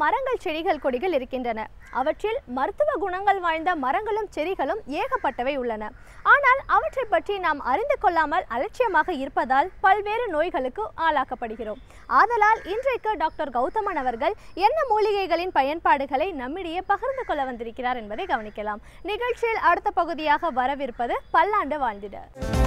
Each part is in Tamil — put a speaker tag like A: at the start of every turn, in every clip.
A: மரங்கள் செடிகள் கொடிகள் இருக்கின்றன அவற்றில் மருத்துவ குணங்கள் வாய்ந்த மரங்களும் செடிகளும் ஏகப்பட்டவை உள்ளன ஆனால் அவற்றை பற்றி நாம் அறிந்து கொள்ளாமல் அலட்சியமாக இருப்பதால் பல்வேறு நோய்களுக்கு ஆளாக்கப்படுகிறோம் ஆதலால் இன்றைக்கு டாக்டர் கௌதமன் அவர்கள் என்ன மூலிகைகளின் பயன்பாடுகளை நம்மிடையே பகிர்ந்து கொள்ள வந்திருக்கிறார் என்பதை கவனிக்கலாம் நிகழ்ச்சியில் அடுத்த பகுதியாக வரவிருப்பது பல்லாண்டு வாழ்ந்திட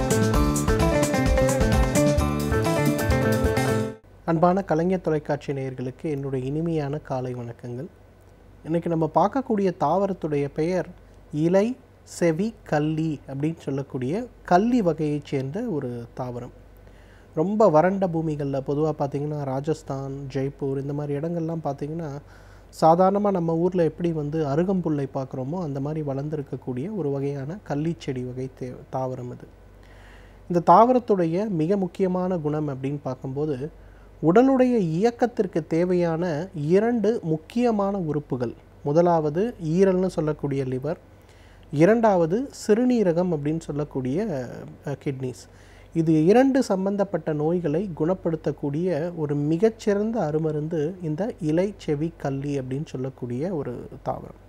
B: அன்பான கலைஞர் தொலைக்காட்சி நேயர்களுக்கு என்னுடைய இனிமையான காலை வணக்கங்கள் இன்றைக்கி நம்ம பார்க்கக்கூடிய தாவரத்துடைய பெயர் இலை செவி கல்லி அப்படின்னு சொல்லக்கூடிய கல்லி வகையைச் சேர்ந்த ஒரு தாவரம் ரொம்ப வறண்ட பூமிகளில் பொதுவாக பார்த்திங்கன்னா ராஜஸ்தான் ஜெய்ப்பூர் இந்த மாதிரி இடங்கள்லாம் பார்த்திங்கன்னா சாதாரணமாக நம்ம ஊரில் எப்படி வந்து அருகம்புல்லை பார்க்குறோமோ அந்த மாதிரி வளர்ந்துருக்கக்கூடிய ஒரு வகையான கள்ளி செடி வகை தே தாவரம் இது இந்த தாவரத்துடைய மிக முக்கியமான குணம் அப்படின்னு பார்க்கும்போது உடலுடைய இயக்கத்திற்கு தேவையான இரண்டு முக்கியமான உறுப்புகள் முதலாவது ஈரல்னு சொல்லக்கூடிய லிவர் இரண்டாவது சிறுநீரகம் அப்படின்னு சொல்லக்கூடிய கிட்னிஸ் இது இரண்டு சம்பந்தப்பட்ட நோய்களை குணப்படுத்தக்கூடிய ஒரு மிகச்சிறந்த அருமருந்து இந்த இலை செவி கல்லி அப்படின்னு சொல்லக்கூடிய ஒரு தாவரம்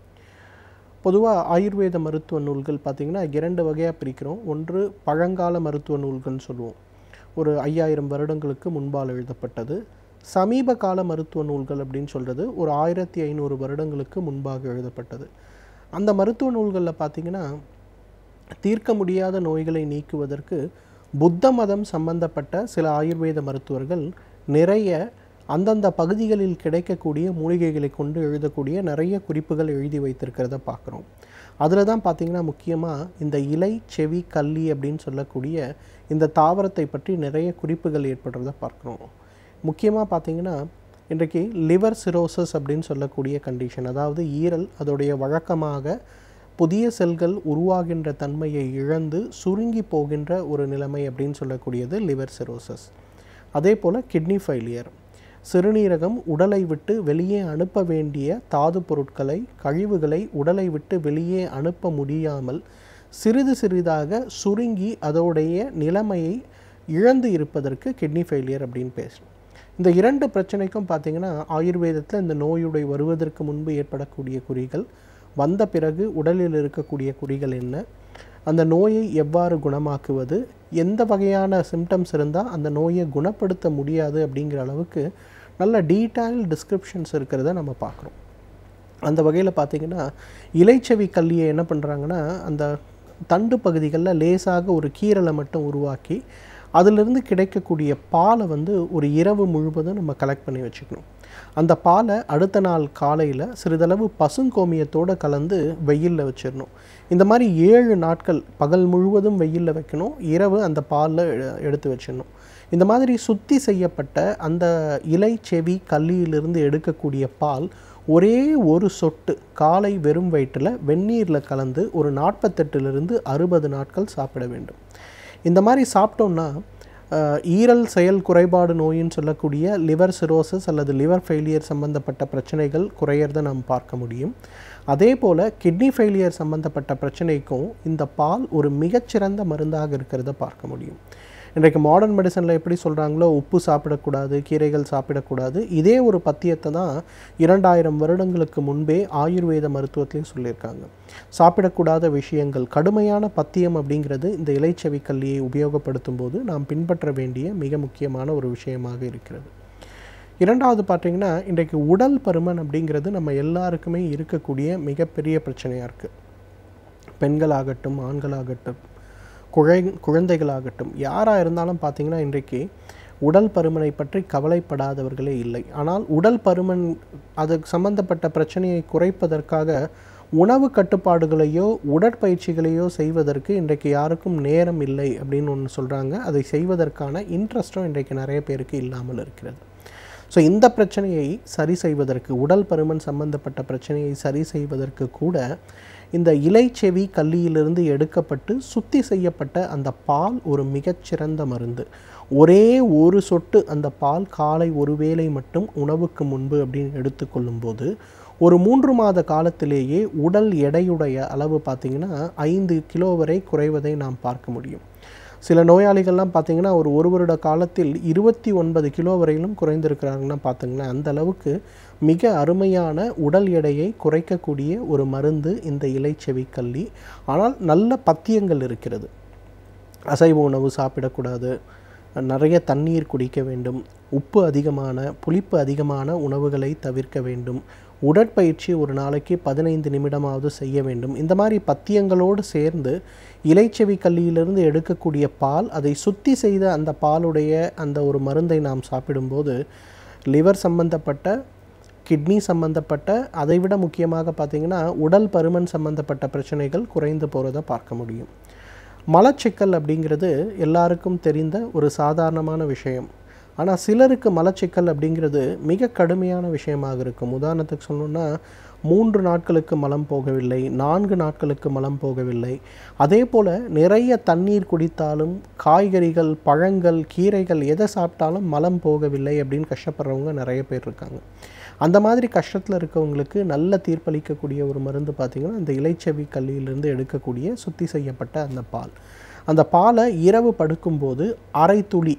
B: பொதுவாக ஆயுர்வேத மருத்துவ நூல்கள் பார்த்திங்கன்னா இரண்டு வகையாக பிரிக்கிறோம் ஒன்று பழங்கால மருத்துவ நூல்கள்னு சொல்லுவோம் ஒரு ஐயாயிரம் வருடங்களுக்கு முன்பால் எழுதப்பட்டது சமீப கால மருத்துவ நூல்கள் அப்படின்னு சொல்கிறது ஒரு ஆயிரத்தி ஐநூறு வருடங்களுக்கு முன்பாக எழுதப்பட்டது அந்த மருத்துவ நூல்களில் பார்த்திங்கன்னா தீர்க்க முடியாத நோய்களை நீக்குவதற்கு புத்த மதம் சம்பந்தப்பட்ட சில ஆயுர்வேத மருத்துவர்கள் நிறைய அந்தந்த பகுதிகளில் கிடைக்கக்கூடிய மூலிகைகளை கொண்டு எழுதக்கூடிய நிறைய குறிப்புகள் எழுதி வைத்திருக்கிறத பார்க்குறோம் அதில் தான் பார்த்திங்கன்னா முக்கியமாக இந்த இலை செவி கல்லி அப்படின்னு சொல்லக்கூடிய இந்த தாவரத்தை பற்றி நிறைய குறிப்புகள் ஏற்படுறத பார்க்குறோம் முக்கியமாக பார்த்திங்கன்னா இன்றைக்கு லிவர் சிரோசஸ் அப்படின்னு சொல்லக்கூடிய கண்டிஷன் அதாவது ஈரல் அதோடைய வழக்கமாக புதிய செல்கள் உருவாகின்ற தன்மையை இழந்து சுருங்கி போகின்ற ஒரு நிலைமை அப்படின்னு சொல்லக்கூடியது லிவர் சிரோசஸ் அதே போல் கிட்னி ஃபெயிலியர் சிறுநீரகம் உடலை விட்டு வெளியே அனுப்ப வேண்டிய தாது பொருட்களை கழிவுகளை உடலை விட்டு வெளியே அனுப்ப முடியாமல் சிறிது சிறிதாக சுருங்கி அதோடைய நிலைமையை இழந்து இருப்பதற்கு கிட்னி ஃபெயிலியர் அப்படின்னு பேசுகிறோம் இந்த இரண்டு பிரச்சனைக்கும் பார்த்திங்கன்னா ஆயுர்வேதத்தில் இந்த நோயுடைய வருவதற்கு முன்பு ஏற்படக்கூடிய குறிகள் வந்த பிறகு உடலில் இருக்கக்கூடிய குறிகள் என்ன அந்த நோயை எவ்வாறு குணமாக்குவது எந்த வகையான சிம்டம்ஸ் இருந்தால் அந்த நோயை குணப்படுத்த முடியாது அப்படிங்கிற அளவுக்கு நல்ல டீட்டெயில் டிஸ்கிரிப்ஷன்ஸ் இருக்கிறத நம்ம பார்க்குறோம் அந்த வகையில் பார்த்திங்கன்னா இலைச்செவி கல்லியை என்ன பண்ணுறாங்கன்னா அந்த தண்டு பகுதிகளில் லேசாக ஒரு கீரலை மட்டும் உருவாக்கி அதிலிருந்து கிடைக்கக்கூடிய பாலை வந்து ஒரு இரவு முழுவதும் நம்ம கலெக்ட் பண்ணி வச்சுக்கணும் அந்த பாலை அடுத்த நாள் காலையில் சிறிதளவு பசுங்கோமியத்தோடு கலந்து வெயிலில் வச்சிடணும் இந்த மாதிரி ஏழு நாட்கள் பகல் முழுவதும் வெயிலில் வைக்கணும் இரவு அந்த பாலில் எடுத்து வச்சிடணும் இந்த மாதிரி சுத்தி செய்யப்பட்ட அந்த இலை செவி கல்லியிலிருந்து எடுக்கக்கூடிய பால் ஒரே ஒரு சொட்டு காலை வெறும் வயிற்றில் வெந்நீரில் கலந்து ஒரு நாற்பத்தெட்டுலேருந்து அறுபது நாட்கள் சாப்பிட வேண்டும் இந்த மாதிரி சாப்பிட்டோம்னா ஈரல் செயல் குறைபாடு நோயின்னு சொல்லக்கூடிய லிவர் சிரோசஸ் அல்லது லிவர் ஃபெயிலியர் சம்பந்தப்பட்ட பிரச்சனைகள் குறையிறத நாம் பார்க்க முடியும் அதே போல் கிட்னி ஃபெயிலியர் சம்பந்தப்பட்ட பிரச்சனைக்கும் இந்த பால் ஒரு மிகச்சிறந்த மருந்தாக இருக்கிறத பார்க்க முடியும் இன்றைக்கு மாடர்ன் மெடிசனில் எப்படி சொல்கிறாங்களோ உப்பு சாப்பிடக்கூடாது கீரைகள் சாப்பிடக்கூடாது இதே ஒரு பத்தியத்தை தான் இரண்டாயிரம் வருடங்களுக்கு முன்பே ஆயுர்வேத மருத்துவத்திலையும் சொல்லியிருக்காங்க சாப்பிடக்கூடாத விஷயங்கள் கடுமையான பத்தியம் அப்படிங்கிறது இந்த இலைச்செவி கல்லியை உபயோகப்படுத்தும் போது நாம் பின்பற்ற வேண்டிய மிக முக்கியமான ஒரு விஷயமாக இருக்கிறது இரண்டாவது பார்த்திங்கன்னா இன்றைக்கு உடல் பருமன் அப்படிங்கிறது நம்ம எல்லாருக்குமே இருக்கக்கூடிய மிகப்பெரிய பிரச்சனையாக இருக்குது பெண்களாகட்டும் ஆண்களாகட்டும் குழை குழந்தைகளாகட்டும் யாராக இருந்தாலும் பார்த்திங்கன்னா இன்றைக்கு உடல் பருமனை பற்றி கவலைப்படாதவர்களே இல்லை ஆனால் உடல் பருமன் அது சம்பந்தப்பட்ட பிரச்சனையை குறைப்பதற்காக உணவு கட்டுப்பாடுகளையோ உடற்பயிற்சிகளையோ செய்வதற்கு இன்றைக்கு யாருக்கும் நேரம் இல்லை அப்படின்னு ஒன்று சொல்கிறாங்க அதை செய்வதற்கான இன்ட்ரெஸ்ட்டும் இன்றைக்கு நிறைய பேருக்கு இல்லாமல் இருக்கிறது ஸோ இந்த பிரச்சனையை சரி செய்வதற்கு உடல் பருமன் சம்பந்தப்பட்ட பிரச்சனையை சரி செய்வதற்கு கூட இந்த இலைச்செவி கல்லியிலிருந்து எடுக்கப்பட்டு சுத்தி செய்யப்பட்ட அந்த பால் ஒரு மிகச்சிறந்த மருந்து ஒரே ஒரு சொட்டு அந்த பால் காலை ஒரு வேளை மட்டும் உணவுக்கு முன்பு அப்படின்னு எடுத்துக்கொள்ளும்போது ஒரு மூன்று மாத காலத்திலேயே உடல் எடையுடைய அளவு பார்த்திங்கன்னா ஐந்து கிலோ வரை குறைவதை நாம் பார்க்க முடியும் சில நோயாளிகள்லாம் பார்த்தீங்கன்னா ஒரு ஒரு வருட காலத்தில் இருபத்தி ஒன்பது கிலோ வரையிலும் குறைந்திருக்கிறாங்கன்னா பார்த்துங்களேன் அந்த அளவுக்கு மிக அருமையான உடல் எடையை குறைக்கக்கூடிய ஒரு மருந்து இந்த இலைச்செவி கல்லி ஆனால் நல்ல பத்தியங்கள் இருக்கிறது அசைவ உணவு சாப்பிடக்கூடாது நிறைய தண்ணீர் குடிக்க வேண்டும் உப்பு அதிகமான புளிப்பு அதிகமான உணவுகளை தவிர்க்க வேண்டும் உடற்பயிற்சி ஒரு நாளைக்கு பதினைந்து நிமிடமாவது செய்ய வேண்டும் இந்த மாதிரி பத்தியங்களோடு சேர்ந்து இலைச்செவி கல்லியிலிருந்து எடுக்கக்கூடிய பால் அதை சுத்தி செய்த அந்த பாலுடைய அந்த ஒரு மருந்தை நாம் சாப்பிடும்போது லிவர் சம்பந்தப்பட்ட கிட்னி சம்பந்தப்பட்ட அதை விட முக்கியமாக பார்த்தீங்கன்னா உடல் பருமன் சம்பந்தப்பட்ட பிரச்சனைகள் குறைந்து போகிறத பார்க்க முடியும் மலச்சிக்கல் அப்படிங்கிறது எல்லாருக்கும் தெரிந்த ஒரு சாதாரணமான விஷயம் ஆனால் சிலருக்கு மலச்சிக்கல் அப்படிங்கிறது மிக கடுமையான விஷயமாக இருக்கும் உதாரணத்துக்கு சொல்லணும்னா மூன்று நாட்களுக்கு மலம் போகவில்லை நான்கு நாட்களுக்கு மலம் போகவில்லை அதே போல் நிறைய தண்ணீர் குடித்தாலும் காய்கறிகள் பழங்கள் கீரைகள் எதை சாப்பிட்டாலும் மலம் போகவில்லை அப்படின்னு கஷ்டப்படுறவங்க நிறைய பேர் இருக்காங்க அந்த மாதிரி கஷ்டத்தில் இருக்கவங்களுக்கு நல்ல தீர்ப்பளிக்கக்கூடிய ஒரு மருந்து பார்த்திங்கன்னா இந்த இலைச்செவி கல்லியிலிருந்து எடுக்கக்கூடிய சுத்தி செய்யப்பட்ட அந்த பால் அந்த பாலை இரவு படுக்கும்போது அரை துளி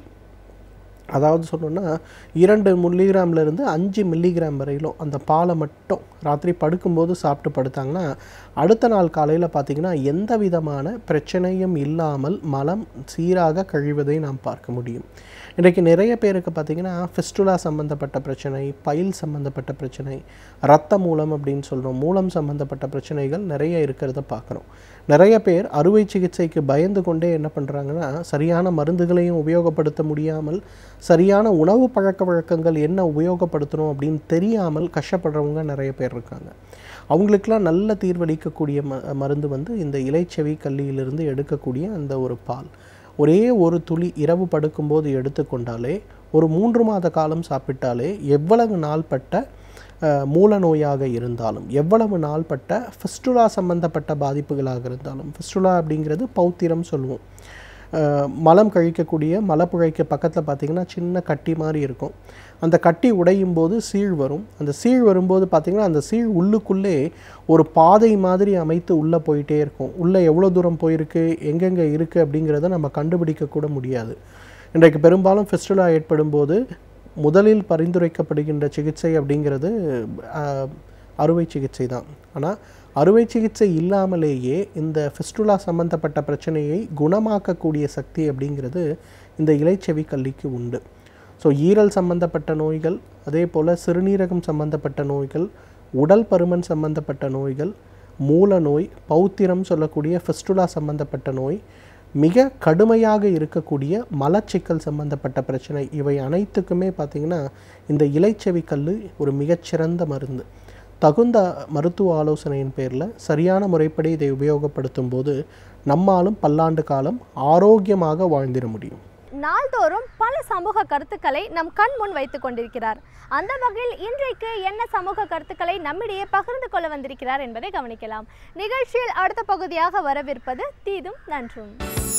B: அதாவது சொன்னோன்னா இரண்டு மில்லிகிராம்லேருந்து அஞ்சு மில்லிகிராம் வரையிலும் அந்த பாலை மட்டும் ராத்திரி படுக்கும்போது சாப்பிட்டு படுத்தாங்கன்னா அடுத்த நாள் காலையில் பார்த்திங்கன்னா எந்த விதமான பிரச்சனையும் இல்லாமல் மலம் சீராக கழிவதை நாம் பார்க்க முடியும் இன்றைக்கு நிறைய பேருக்கு பார்த்திங்கன்னா ஃபிஸ்டுலா சம்மந்தப்பட்ட பிரச்சனை பயில் சம்மந்தப்பட்ட பிரச்சனை இரத்த மூலம் அப்படின்னு சொல்கிறோம் மூலம் சம்மந்தப்பட்ட பிரச்சனைகள் நிறைய இருக்கிறத பார்க்குறோம் நிறைய பேர் அறுவை சிகிச்சைக்கு பயந்து கொண்டே என்ன பண்ணுறாங்கன்னா சரியான மருந்துகளையும் உபயோகப்படுத்த முடியாமல் சரியான உணவு பழக்க வழக்கங்கள் என்ன உபயோகப்படுத்தணும் அப்படின்னு தெரியாமல் கஷ்டப்படுறவங்க நிறைய பேர் இருக்காங்க அவங்களுக்கெல்லாம் நல்ல தீர்வளிக்கக்கூடிய ம மருந்து வந்து இந்த இலைச்செவி கல்லியிலிருந்து எடுக்கக்கூடிய அந்த ஒரு பால் ஒரே ஒரு துளி இரவு படுக்கும்போது எடுத்துக்கொண்டாலே ஒரு மூன்று மாத காலம் சாப்பிட்டாலே எவ்வளவு நாள்பட்ட அஹ், மூல நோயாக இருந்தாலும் எவ்வளவு நாள்பட்ட ஃபிஸ்டுலா சம்பந்தப்பட்ட பாதிப்புகளாக இருந்தாலும் ஃபிஸ்டுலா அப்படிங்கிறது பௌத்திரம் சொல்லுவோம் அஹ், மலம் கழிக்கக்கூடிய மலப்புழைக்கு பக்கத்தில் பார்த்திங்கன்னா சின்ன கட்டி மாதிரி இருக்கும் அந்த கட்டி உடையும் போது சீழ் வரும் அந்த சீழ் வரும்போது பார்த்திங்கன்னா அந்த சீழ் உள்ளுக்குள்ளே ஒரு பாதை மாதிரி அமைத்து உள்ளே போயிட்டே இருக்கும் உள்ளே எவ்வளோ தூரம் போயிருக்கு எங்கெங்கே இருக்குது அப்படிங்கிறத நம்ம கண்டுபிடிக்க கூட முடியாது இன்றைக்கு பெரும்பாலும் ஃபிஸ்டுலா ஏற்படும் போது முதலில் பரிந்துரைக்கப்படுகின்ற சிகிச்சை அப்படிங்கிறது அஹ், அறுவை சிகிச்சை தான் ஆனால் அறுவை சிகிச்சை இல்லாமலேயே இந்த ஃபிஸ்டுலா சம்பந்தப்பட்ட பிரச்சனையை குணமாக்கக்கூடிய சக்தி அப்படிங்கிறது இந்த இலைச்செவி கல்லிக்கு உண்டு ஸோ ஈரல் சம்பந்தப்பட்ட நோய்கள் அதே போல் சிறுநீரகம் சம்பந்தப்பட்ட நோய்கள் உடல் பருமன் சம்பந்தப்பட்ட நோய்கள் மூல நோய் பௌத்திரம் சொல்லக்கூடிய ஃபிஸ்டுலா சம்பந்தப்பட்ட நோய் மிக கடுமையாக இருக்கக்கூடிய மலச்சிக்கல் சம்பந்தப்பட்ட பிரச்சனை இவை அனைத்துக்குமே பார்த்திங்கன்னா இந்த இலைச்செவி கல் ஒரு மிகச்சிறந்த மருந்து தகுந்த மருத்துவ ஆலோசனையின் பேரில் சரியான முறைப்படி இதை உபயோகப்படுத்தும் போது நம்மாலும் பல்லாண்டு காலம் ஆரோக்கியமாக வாழ்ந்திட முடியும்
A: நாள்தோறும் பல சமூக கருத்துக்களை நம் கண் முன் வைத்துக் கொண்டிருக்கிறார் அந்த வகையில் இன்றைக்கு என்ன சமூக கருத்துக்களை நம்மிடையே பகிர்ந்து கொள்ள வந்திருக்கிறார் என்பதை கவனிக்கலாம் நிகழ்ச்சியில் அடுத்த பகுதியாக வரவிருப்பது தீதும் நன்றும்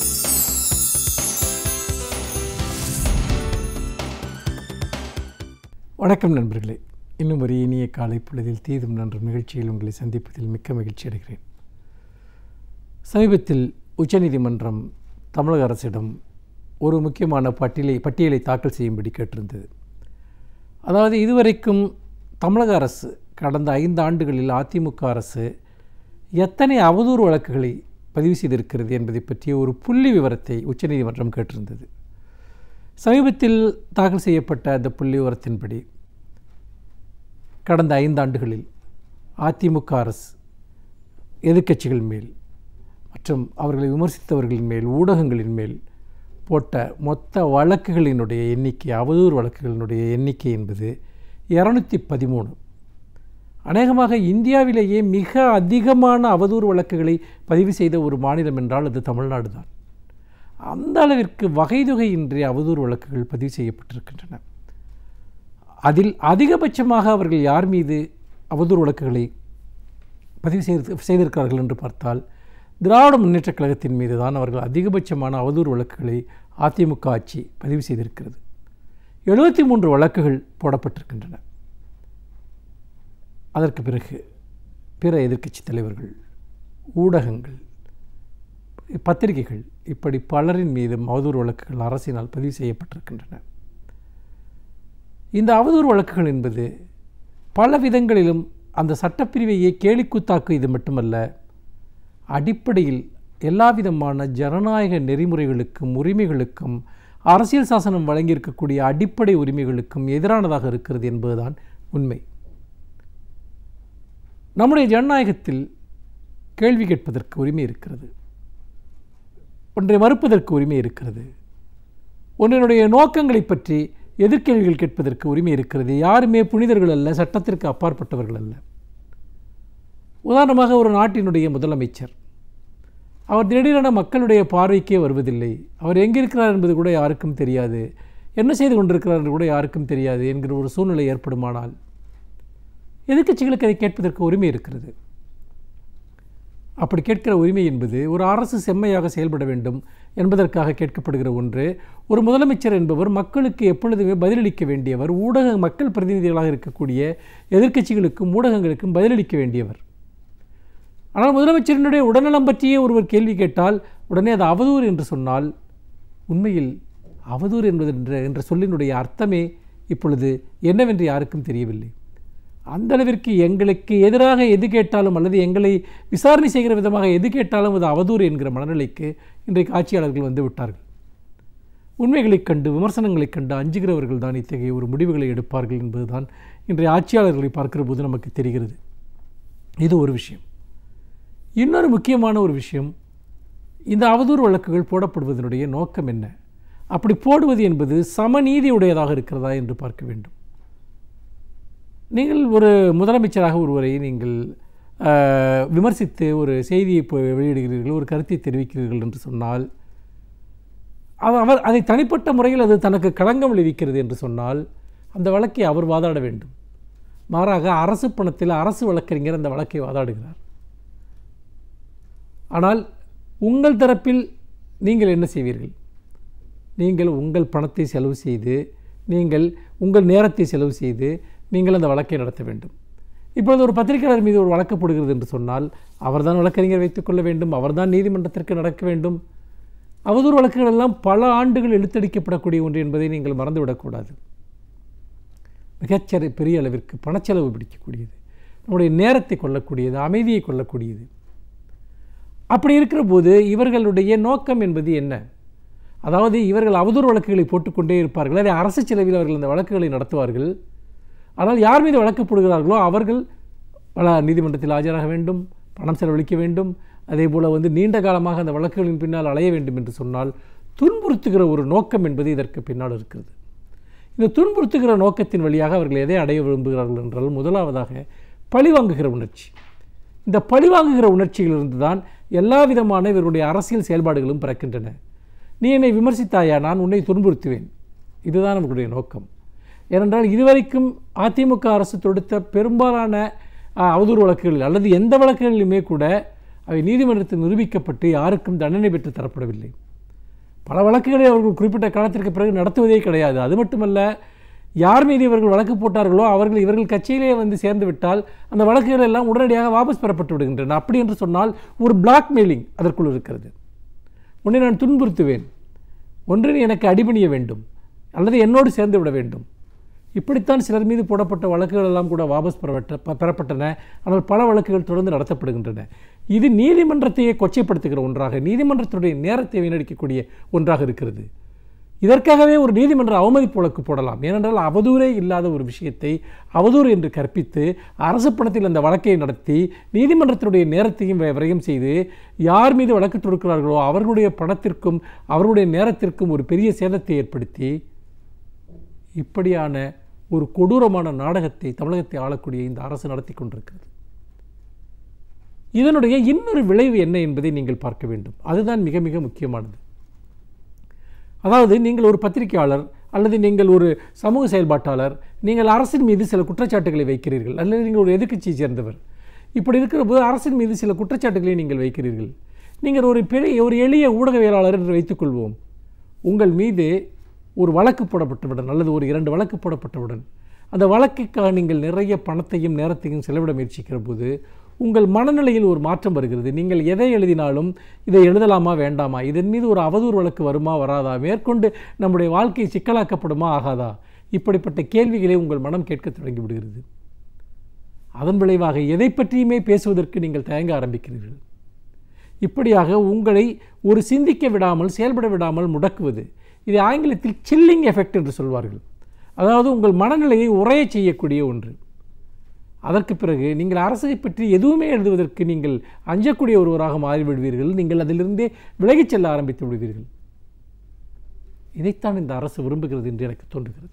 C: வணக்கம் நண்பர்களே இன்னும் ஒரு இனிய காலை பொழுதில் தீதும் நன்று நிகழ்ச்சியில் உங்களை சந்திப்பதில் மிக்க மகிழ்ச்சி அடைகிறேன் சமீபத்தில் உச்சநீதிமன்றம் தமிழக அரசிடம் ஒரு முக்கியமான பட்டியலை பட்டியலை தாக்கல் செய்யும்படி கேட்டிருந்தது அதாவது இதுவரைக்கும் தமிழக அரசு கடந்த ஐந்து ஆண்டுகளில் அதிமுக அரசு எத்தனை அவதூறு வழக்குகளை பதிவு செய்திருக்கிறது என்பதை பற்றிய ஒரு புள்ளி விவரத்தை உச்சநீதிமன்றம் கேட்டிருந்தது சமீபத்தில் தாக்கல் செய்யப்பட்ட அந்த புள்ளி விவரத்தின்படி கடந்த ஐந்தாண்டுகளில் அதிமுக அரசு எதிர்க்கட்சிகள் மேல் மற்றும் அவர்களை விமர்சித்தவர்களின் மேல் ஊடகங்களின் மேல் போட்ட மொத்த வழக்குகளினுடைய எண்ணிக்கை அவதூறு வழக்குகளினுடைய எண்ணிக்கை என்பது இரநூத்தி பதிமூணு அநேகமாக இந்தியாவிலேயே மிக அதிகமான அவதூறு வழக்குகளை பதிவு செய்த ஒரு மாநிலம் என்றால் அது தமிழ்நாடு தான் அந்த அளவிற்கு வகைதொகையின்றி அவதூறு வழக்குகள் பதிவு செய்யப்பட்டிருக்கின்றன அதில் அதிகபட்சமாக அவர்கள் யார் மீது அவதூறு வழக்குகளை பதிவு செய்து செய்திருக்கிறார்கள் என்று பார்த்தால் திராவிட முன்னேற்றக் கழகத்தின் மீது தான் அவர்கள் அதிகபட்சமான அவதூறு வழக்குகளை அதிமுக ஆட்சி பதிவு செய்திருக்கிறது எழுபத்தி மூன்று வழக்குகள் போடப்பட்டிருக்கின்றன அதற்கு பிறகு பிற எதிர்க்கட்சி தலைவர்கள் ஊடகங்கள் பத்திரிகைகள் இப்படி பலரின் மீது அவதூறு வழக்குகள் அரசினால் பதிவு செய்யப்பட்டிருக்கின்றன இந்த அவதூறு வழக்குகள் என்பது பல விதங்களிலும் அந்த சட்டப்பிரிவையே கேலிக்கூத்தாக்கு இது மட்டுமல்ல அடிப்படையில் எல்லா விதமான ஜனநாயக நெறிமுறைகளுக்கும் உரிமைகளுக்கும் அரசியல் சாசனம் வழங்கியிருக்கக்கூடிய அடிப்படை உரிமைகளுக்கும் எதிரானதாக இருக்கிறது என்பதுதான் உண்மை நம்முடைய ஜனநாயகத்தில் கேள்வி கேட்பதற்கு உரிமை இருக்கிறது ஒன்றை மறுப்பதற்கு உரிமை இருக்கிறது ஒன்றினுடைய நோக்கங்களை பற்றி எதிர்கேள்விகள் கேட்பதற்கு உரிமை இருக்கிறது யாருமே புனிதர்கள் அல்ல சட்டத்திற்கு அப்பாற்பட்டவர்கள் அல்ல உதாரணமாக ஒரு நாட்டினுடைய முதலமைச்சர் அவர் திடீரென மக்களுடைய பார்வைக்கே வருவதில்லை அவர் எங்கே இருக்கிறார் என்பது கூட யாருக்கும் தெரியாது என்ன செய்து கொண்டிருக்கிறார் என்று கூட யாருக்கும் தெரியாது என்கிற ஒரு சூழ்நிலை ஏற்படுமானால் எதிர்க்கட்சிகளுக்கு அதை கேட்பதற்கு உரிமை இருக்கிறது அப்படி கேட்கிற உரிமை என்பது ஒரு அரசு செம்மையாக செயல்பட வேண்டும் என்பதற்காக கேட்கப்படுகிற ஒன்று ஒரு முதலமைச்சர் என்பவர் மக்களுக்கு எப்பொழுதுமே பதிலளிக்க வேண்டியவர் ஊடக மக்கள் பிரதிநிதிகளாக இருக்கக்கூடிய எதிர்க்கட்சிகளுக்கும் ஊடகங்களுக்கும் பதிலளிக்க வேண்டியவர் ஆனால் முதலமைச்சரினுடைய உடல்நலம் பற்றியே ஒருவர் கேள்வி கேட்டால் உடனே அது அவதூறு என்று சொன்னால் உண்மையில் அவதூறு என்பது என்ற என்ற சொல்லினுடைய அர்த்தமே இப்பொழுது என்னவென்று யாருக்கும் தெரியவில்லை அந்த அளவிற்கு எங்களுக்கு எதிராக எது கேட்டாலும் அல்லது எங்களை விசாரணை செய்கிற விதமாக எது கேட்டாலும் அது அவதூறு என்கிற மனநிலைக்கு இன்றைக்கு ஆட்சியாளர்கள் வந்து விட்டார்கள் உண்மைகளைக் கண்டு விமர்சனங்களைக் கண்டு அஞ்சுகிறவர்கள் தான் இத்தகைய ஒரு முடிவுகளை எடுப்பார்கள் என்பதுதான் இன்றைய ஆட்சியாளர்களை பார்க்கிற போது நமக்கு தெரிகிறது இது ஒரு விஷயம் இன்னொரு முக்கியமான ஒரு விஷயம் இந்த அவதூறு வழக்குகள் போடப்படுவதனுடைய நோக்கம் என்ன அப்படி போடுவது என்பது சமநீதியுடையதாக இருக்கிறதா என்று பார்க்க வேண்டும் நீங்கள் ஒரு முதலமைச்சராக ஒருவரை நீங்கள் ஆஹ், விமர்சித்து ஒரு செய்தியை இப்போ வெளியிடுகிறீர்கள் ஒரு கருத்தை தெரிவிக்கிறீர்கள் என்று சொன்னால் அது அவர் அதை தனிப்பட்ட முறையில் அது தனக்கு களங்கம் விளைவிக்கிறது என்று சொன்னால் அந்த வழக்கை அவர் வாதாட வேண்டும் மாறாக அரசு பணத்தில் அரசு வழக்கறிஞர் அந்த வழக்கை வாதாடுகிறார் ஆனால் உங்கள் தரப்பில் நீங்கள் என்ன செய்வீர்கள் நீங்கள் உங்கள் பணத்தை செலவு செய்து நீங்கள் உங்கள் நேரத்தை செலவு செய்து நீங்கள் அந்த வழக்கை நடத்த வேண்டும் இப்பொழுது ஒரு பத்திரிகையாளர் மீது ஒரு வழக்கு போடுகிறது என்று சொன்னால் அவர்தான் வழக்கறிஞர் வைத்துக்கொள்ள வேண்டும் அவர்தான் நீதிமன்றத்திற்கு நடக்க வேண்டும் அவதூறு வழக்குகள் எல்லாம் பல ஆண்டுகள் இழுத்தடிக்கப்படக்கூடிய ஒன்று என்பதை நீங்கள் மறந்துவிடக்கூடாது மிகச்சரி பெரிய அளவிற்கு பணச்செலவு பிடிக்கக்கூடியது நம்முடைய நேரத்தை கொள்ளக்கூடியது அமைதியை கொள்ளக்கூடியது அப்படி இருக்கிற போது இவர்களுடைய நோக்கம் என்பது என்ன அதாவது இவர்கள் அவதூறு வழக்குகளை போட்டுக்கொண்டே இருப்பார்கள் அதை அரசு செலவில் அவர்கள் அந்த வழக்குகளை நடத்துவார்கள் ஆனால் யார் மீது வழக்கு போடுகிறார்களோ அவர்கள் பல நீதிமன்றத்தில் ஆஜராக வேண்டும் பணம் செலவழிக்க வேண்டும் அதே போல் வந்து நீண்ட காலமாக அந்த வழக்குகளின் பின்னால் அலைய வேண்டும் என்று சொன்னால் துன்புறுத்துகிற ஒரு நோக்கம் என்பது இதற்கு பின்னால் இருக்கிறது இந்த துன்புறுத்துகிற நோக்கத்தின் வழியாக அவர்கள் எதை அடைய விரும்புகிறார்கள் என்றால் முதலாவதாக பழிவாங்குகிற உணர்ச்சி இந்த பழிவாங்குகிற உணர்ச்சியிலிருந்து தான் எல்லா விதமான இவருடைய அரசியல் செயல்பாடுகளும் பிறக்கின்றன நீ என்னை விமர்சித்தாயா நான் உன்னை துன்புறுத்துவேன் இதுதான் நம்மளுடைய நோக்கம் ஏனென்றால் இதுவரைக்கும் அதிமுக அரசு தொடுத்த பெரும்பாலான அஹ், அவதூறு வழக்குகளில் அல்லது எந்த வழக்குகளிலுமே கூட அவை நீதிமன்றத்தில் நிரூபிக்கப்பட்டு யாருக்கும் தண்டனை பெற்று தரப்படவில்லை பல வழக்குகளை அவர்கள் குறிப்பிட்ட காலத்திற்கு பிறகு நடத்துவதே கிடையாது அது மட்டுமல்ல யார் மீது இவர்கள் வழக்கு போட்டார்களோ அவர்கள் இவர்கள் கட்சியிலே வந்து சேர்ந்து விட்டால் அந்த வழக்குகள் எல்லாம் உடனடியாக வாபஸ் பெறப்பட்டு விடுகின்றன அப்படி என்று சொன்னால் ஒரு பிளாக்மெயிலிங் அதற்குள் இருக்கிறது உன்னை நான் துன்புறுத்துவேன் ஒன்று நீ எனக்கு அடிபணிய வேண்டும் அல்லது என்னோடு சேர்ந்து விட வேண்டும் இப்படித்தான் சிலர் மீது போடப்பட்ட வழக்குகள் எல்லாம் கூட வாபஸ் பெறப்பட்ட ப- பெறப்பட்டன ஆனால் பல வழக்குகள் தொடர்ந்து நடத்தப்படுகின்றன இது நீதிமன்றத்தையே கொச்சைப்படுத்துகிற ஒன்றாக நீதிமன்றத்துடைய நேரத்தை வீணடிக்கக்கூடிய ஒன்றாக இருக்கிறது இதற்காகவே ஒரு நீதிமன்ற அவமதிப்பு வழக்கு போடலாம் ஏனென்றால் அவதூறே இல்லாத ஒரு விஷயத்தை அவதூறு என்று கற்பித்து அரசு பணத்தில் அந்த வழக்கை நடத்தி நீதிமன்றத்தினுடைய நேரத்தையும் வி- விரயம் செய்து யார் மீது வழக்கு தொடுக்கிறார்களோ அவர்களுடைய பணத்திற்கும் அவர்களுடைய நேரத்திற்கும் ஒரு பெரிய சேதத்தை ஏற்படுத்தி இப்படியான ஒரு கொடூரமான நாடகத்தை தமிழகத்தை ஆளக்கூடிய இந்த அரசு நடத்தி கொண்டிருக்கிறது இதனுடைய இன்னொரு விளைவு என்ன என்பதை நீங்கள் பார்க்க வேண்டும் அதுதான் மிக மிக முக்கியமானது அதாவது நீங்கள் ஒரு பத்திரிகையாளர் அல்லது நீங்கள் ஒரு சமூக செயல்பாட்டாளர் நீங்கள் அரசின் மீது சில குற்றச்சாட்டுகளை வைக்கிறீர்கள் அல்லது நீங்கள் ஒரு எதிர்க்கட்சியை சேர்ந்தவர் இப்படி இருக்கிற போது அரசின் மீது சில குற்றச்சாட்டுகளை நீங்கள் வைக்கிறீர்கள் நீங்கள் ஒரு பெரிய ஒரு எளிய ஊடகவியலாளர் என்று வைத்துக்கொள்வோம் உங்கள் மீது ஒரு வழக்கு போடப்பட்டவுடன் அல்லது ஒரு இரண்டு வழக்கு போடப்பட்டவுடன் அந்த வழக்குக்காக நீங்கள் நிறைய பணத்தையும் நேரத்தையும் செலவிட முயற்சிக்கிற போது உங்கள் மனநிலையில் ஒரு மாற்றம் வருகிறது நீங்கள் எதை எழுதினாலும் இதை எழுதலாமா வேண்டாமா இதன் மீது ஒரு அவதூறு வழக்கு வருமா வராதா மேற்கொண்டு நம்முடைய வாழ்க்கை சிக்கலாக்கப்படுமா ஆகாதா இப்படிப்பட்ட கேள்விகளை உங்கள் மனம் கேட்கத் தொடங்கி விடுகிறது அதன் விளைவாக எதை பற்றியுமே பேசுவதற்கு நீங்கள் தயங்க ஆரம்பிக்கிறீர்கள் இப்படியாக உங்களை ஒரு சிந்திக்க விடாமல் செயல்பட விடாமல் முடக்குவது இது ஆங்கிலத்தில் சில்லிங் எஃபெக்ட் என்று சொல்வார்கள் அதாவது உங்கள் மனநிலையை உறையச் செய்யக்கூடிய ஒன்று அதற்கு பிறகு நீங்கள் அரசை பற்றி எதுவுமே எழுதுவதற்கு நீங்கள் அஞ்சக்கூடிய ஒருவராக மாறிவிடுவீர்கள் நீங்கள் அதிலிருந்தே விலகிச் செல்ல ஆரம்பித்து விடுவீர்கள் இதைத்தான் இந்த அரசு விரும்புகிறது என்று எனக்கு தோன்றுகிறது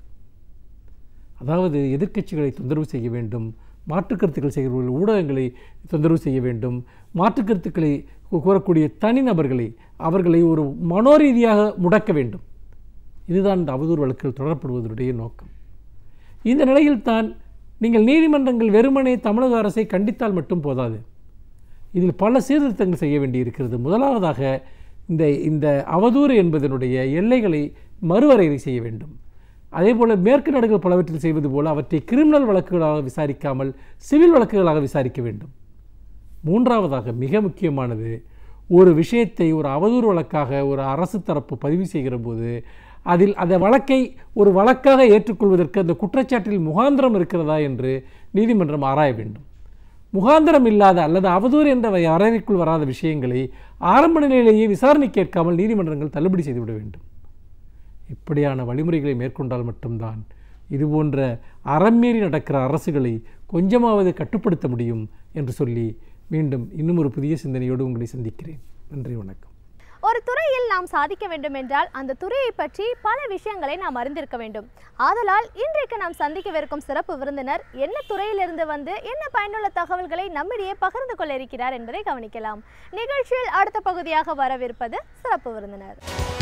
C: அதாவது எதிர்க்கட்சிகளை தொந்தரவு செய்ய வேண்டும் மாற்றுக் கருத்துக்கள் செய்கிறவர்கள் ஊடகங்களை தொந்தரவு செய்ய வேண்டும் மாற்றுக் கருத்துக்களை கூ- கூறக்கூடிய தனிநபர்களை அவர்களை ஒரு மனோரீதியாக முடக்க வேண்டும் இதுதான் இந்த அவதூறு வழக்குகள் தொடரப்படுவதனுடைய நோக்கம் இந்த நிலையில்தான் நீங்கள் நீதிமன்றங்கள் வெறுமனே தமிழக அரசை கண்டித்தால் மட்டும் போதாது இதில் பல சீர்திருத்தங்கள் செய்ய வேண்டியிருக்கிறது முதலாவதாக இந்த இந்த அவதூறு என்பதனுடைய எல்லைகளை மறுவரையறை செய்ய வேண்டும் அதேபோல் மேற்கு நாடுகள் பலவற்றில் செய்வது போல அவற்றை கிரிமினல் வழக்குகளாக விசாரிக்காமல் சிவில் வழக்குகளாக விசாரிக்க வேண்டும் மூன்றாவதாக மிக முக்கியமானது ஒரு விஷயத்தை ஒரு அவதூறு வழக்காக ஒரு அரசு தரப்பு பதிவு செய்கிற போது அதில் அந்த வழக்கை ஒரு வழக்காக ஏற்றுக்கொள்வதற்கு அந்த குற்றச்சாட்டில் முகாந்திரம் இருக்கிறதா என்று நீதிமன்றம் ஆராய வேண்டும் முகாந்திரம் இல்லாத அல்லது அவதூறு என்ற வரையறைக்குள் வராத விஷயங்களை ஆரம்ப நிலையிலேயே விசாரணை கேட்காமல் நீதிமன்றங்கள் தள்ளுபடி செய்துவிட வேண்டும் இப்படியான வழிமுறைகளை மேற்கொண்டால் மட்டும்தான் இதுபோன்ற அறமீறி நடக்கிற அரசுகளை கொஞ்சமாவது கட்டுப்படுத்த முடியும் என்று சொல்லி மீண்டும் இன்னும் ஒரு புதிய சிந்தனையோடு உங்களை சந்திக்கிறேன் நன்றி வணக்கம்
A: ஒரு துறையில் நாம் சாதிக்க வேண்டும் என்றால் அந்த துறையை பற்றி பல விஷயங்களை நாம் அறிந்திருக்க வேண்டும் ஆதலால் இன்றைக்கு நாம் சந்திக்கவிருக்கும் சிறப்பு விருந்தினர் என்ன துறையிலிருந்து வந்து என்ன பயனுள்ள தகவல்களை நம்மிடையே பகிர்ந்து கொள்ள இருக்கிறார் என்பதை கவனிக்கலாம் நிகழ்ச்சியில் அடுத்த பகுதியாக வரவிருப்பது சிறப்பு விருந்தினர்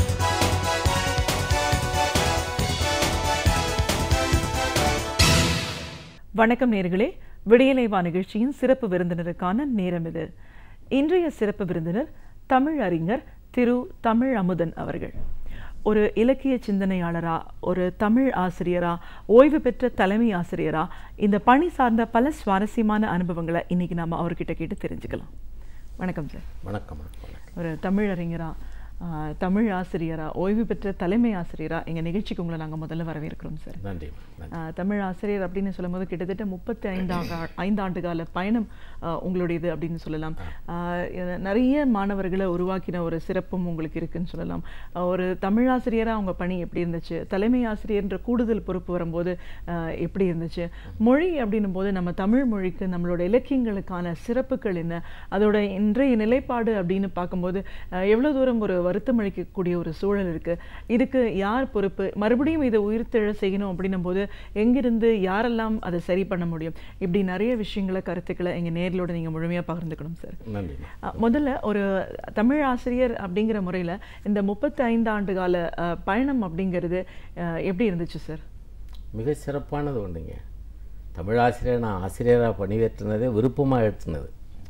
D: வணக்கம் நேர்களே விடியலைவா நிகழ்ச்சியின் சிறப்பு விருந்தினருக்கான நேரம் இது இன்றைய சிறப்பு விருந்தினர் தமிழ் அறிஞர் திரு தமிழ் அமுதன் அவர்கள் ஒரு இலக்கிய சிந்தனையாளரா ஒரு தமிழ் ஆசிரியரா ஓய்வு பெற்ற தலைமை ஆசிரியரா இந்த பணி சார்ந்த பல சுவாரஸ்யமான அனுபவங்களை இன்னைக்கு நாம அவர்கிட்ட கேட்டு தெரிஞ்சுக்கலாம் வணக்கம் சார்
E: வணக்கம் வணக்கம்
D: ஒரு தமிழ் அறிஞரா ஆஹ், தமிழ் ஆசிரியரா ஓய்வு பெற்ற தலைமை ஆசிரியரா எங்க நிகழ்ச்சிக்கு உங்களை நாங்க முதல்ல வரவேற்கிறோம் சார்
E: நன்றி நன்றி
D: ஆஹ் தமிழ் ஆசிரியர் அப்படின்னு சொல்லும்போது கிட்டத்தட்ட முப்பத்தி ஐந்தாண்டு ஐந்தாண்டு கால பயணம் ஆஹ் உங்களுடையது அப்படின்னு சொல்லலாம் ஆஹ் எ- நிறைய மாணவர்களை உருவாக்கின ஒரு சிறப்பும் உங்களுக்கு இருக்குன்னு சொல்லலாம் ஆஹ் ஒரு தமிழ் ஆசிரியராக அவங்க பணி எப்படி இருந்துச்சு தலைமை ஆசிரியர்ன்ற கூடுதல் பொறுப்பு வரும்போது ஆஹ் எப்படி இருந்துச்சு மொழி அப்படின்னும் போது நம்ம தமிழ் மொழிக்கு நம்மளோட இலக்கியங்களுக்கான சிறப்புகள் என்ன அதோட இன்றைய நிலைப்பாடு அப்படின்னு பார்க்கும்போது ஆஹ் எவ்வளவு தூரம் ஒரு வருத்தம் அளிக்கக்கூடிய ஒரு சூழல் இருக்கு இதுக்கு யார் பொறுப்பு மறுபடியும் இதை உயிர்த்தெழ செய்யணும் அப்படின்னும் போது எங்கிருந்து யாரெல்லாம் அதை சரி பண்ண முடியும் இப்படி நிறைய விஷயங்களை கருத்துக்களை எங்க நேர்களோட நீங்க முழுமையா பகிர்ந்துக்கணும் சார்
E: நன்றி
D: அஹ் முதல்ல ஒரு தமிழ் ஆசிரியர் அப்படிங்கிற முறையில இந்த முப்பத்தி ஐந்து ஆண்டு கால அஹ், பயணம் அப்படிங்கிறது அஹ், எப்படி இருந்துச்சு சார்
E: மிக சிறப்பானது ஒன்றுங்க தமிழாசிரியர் நான் ஆசிரியராக பணியேற்றினதே விருப்பமாக ஏற்றினது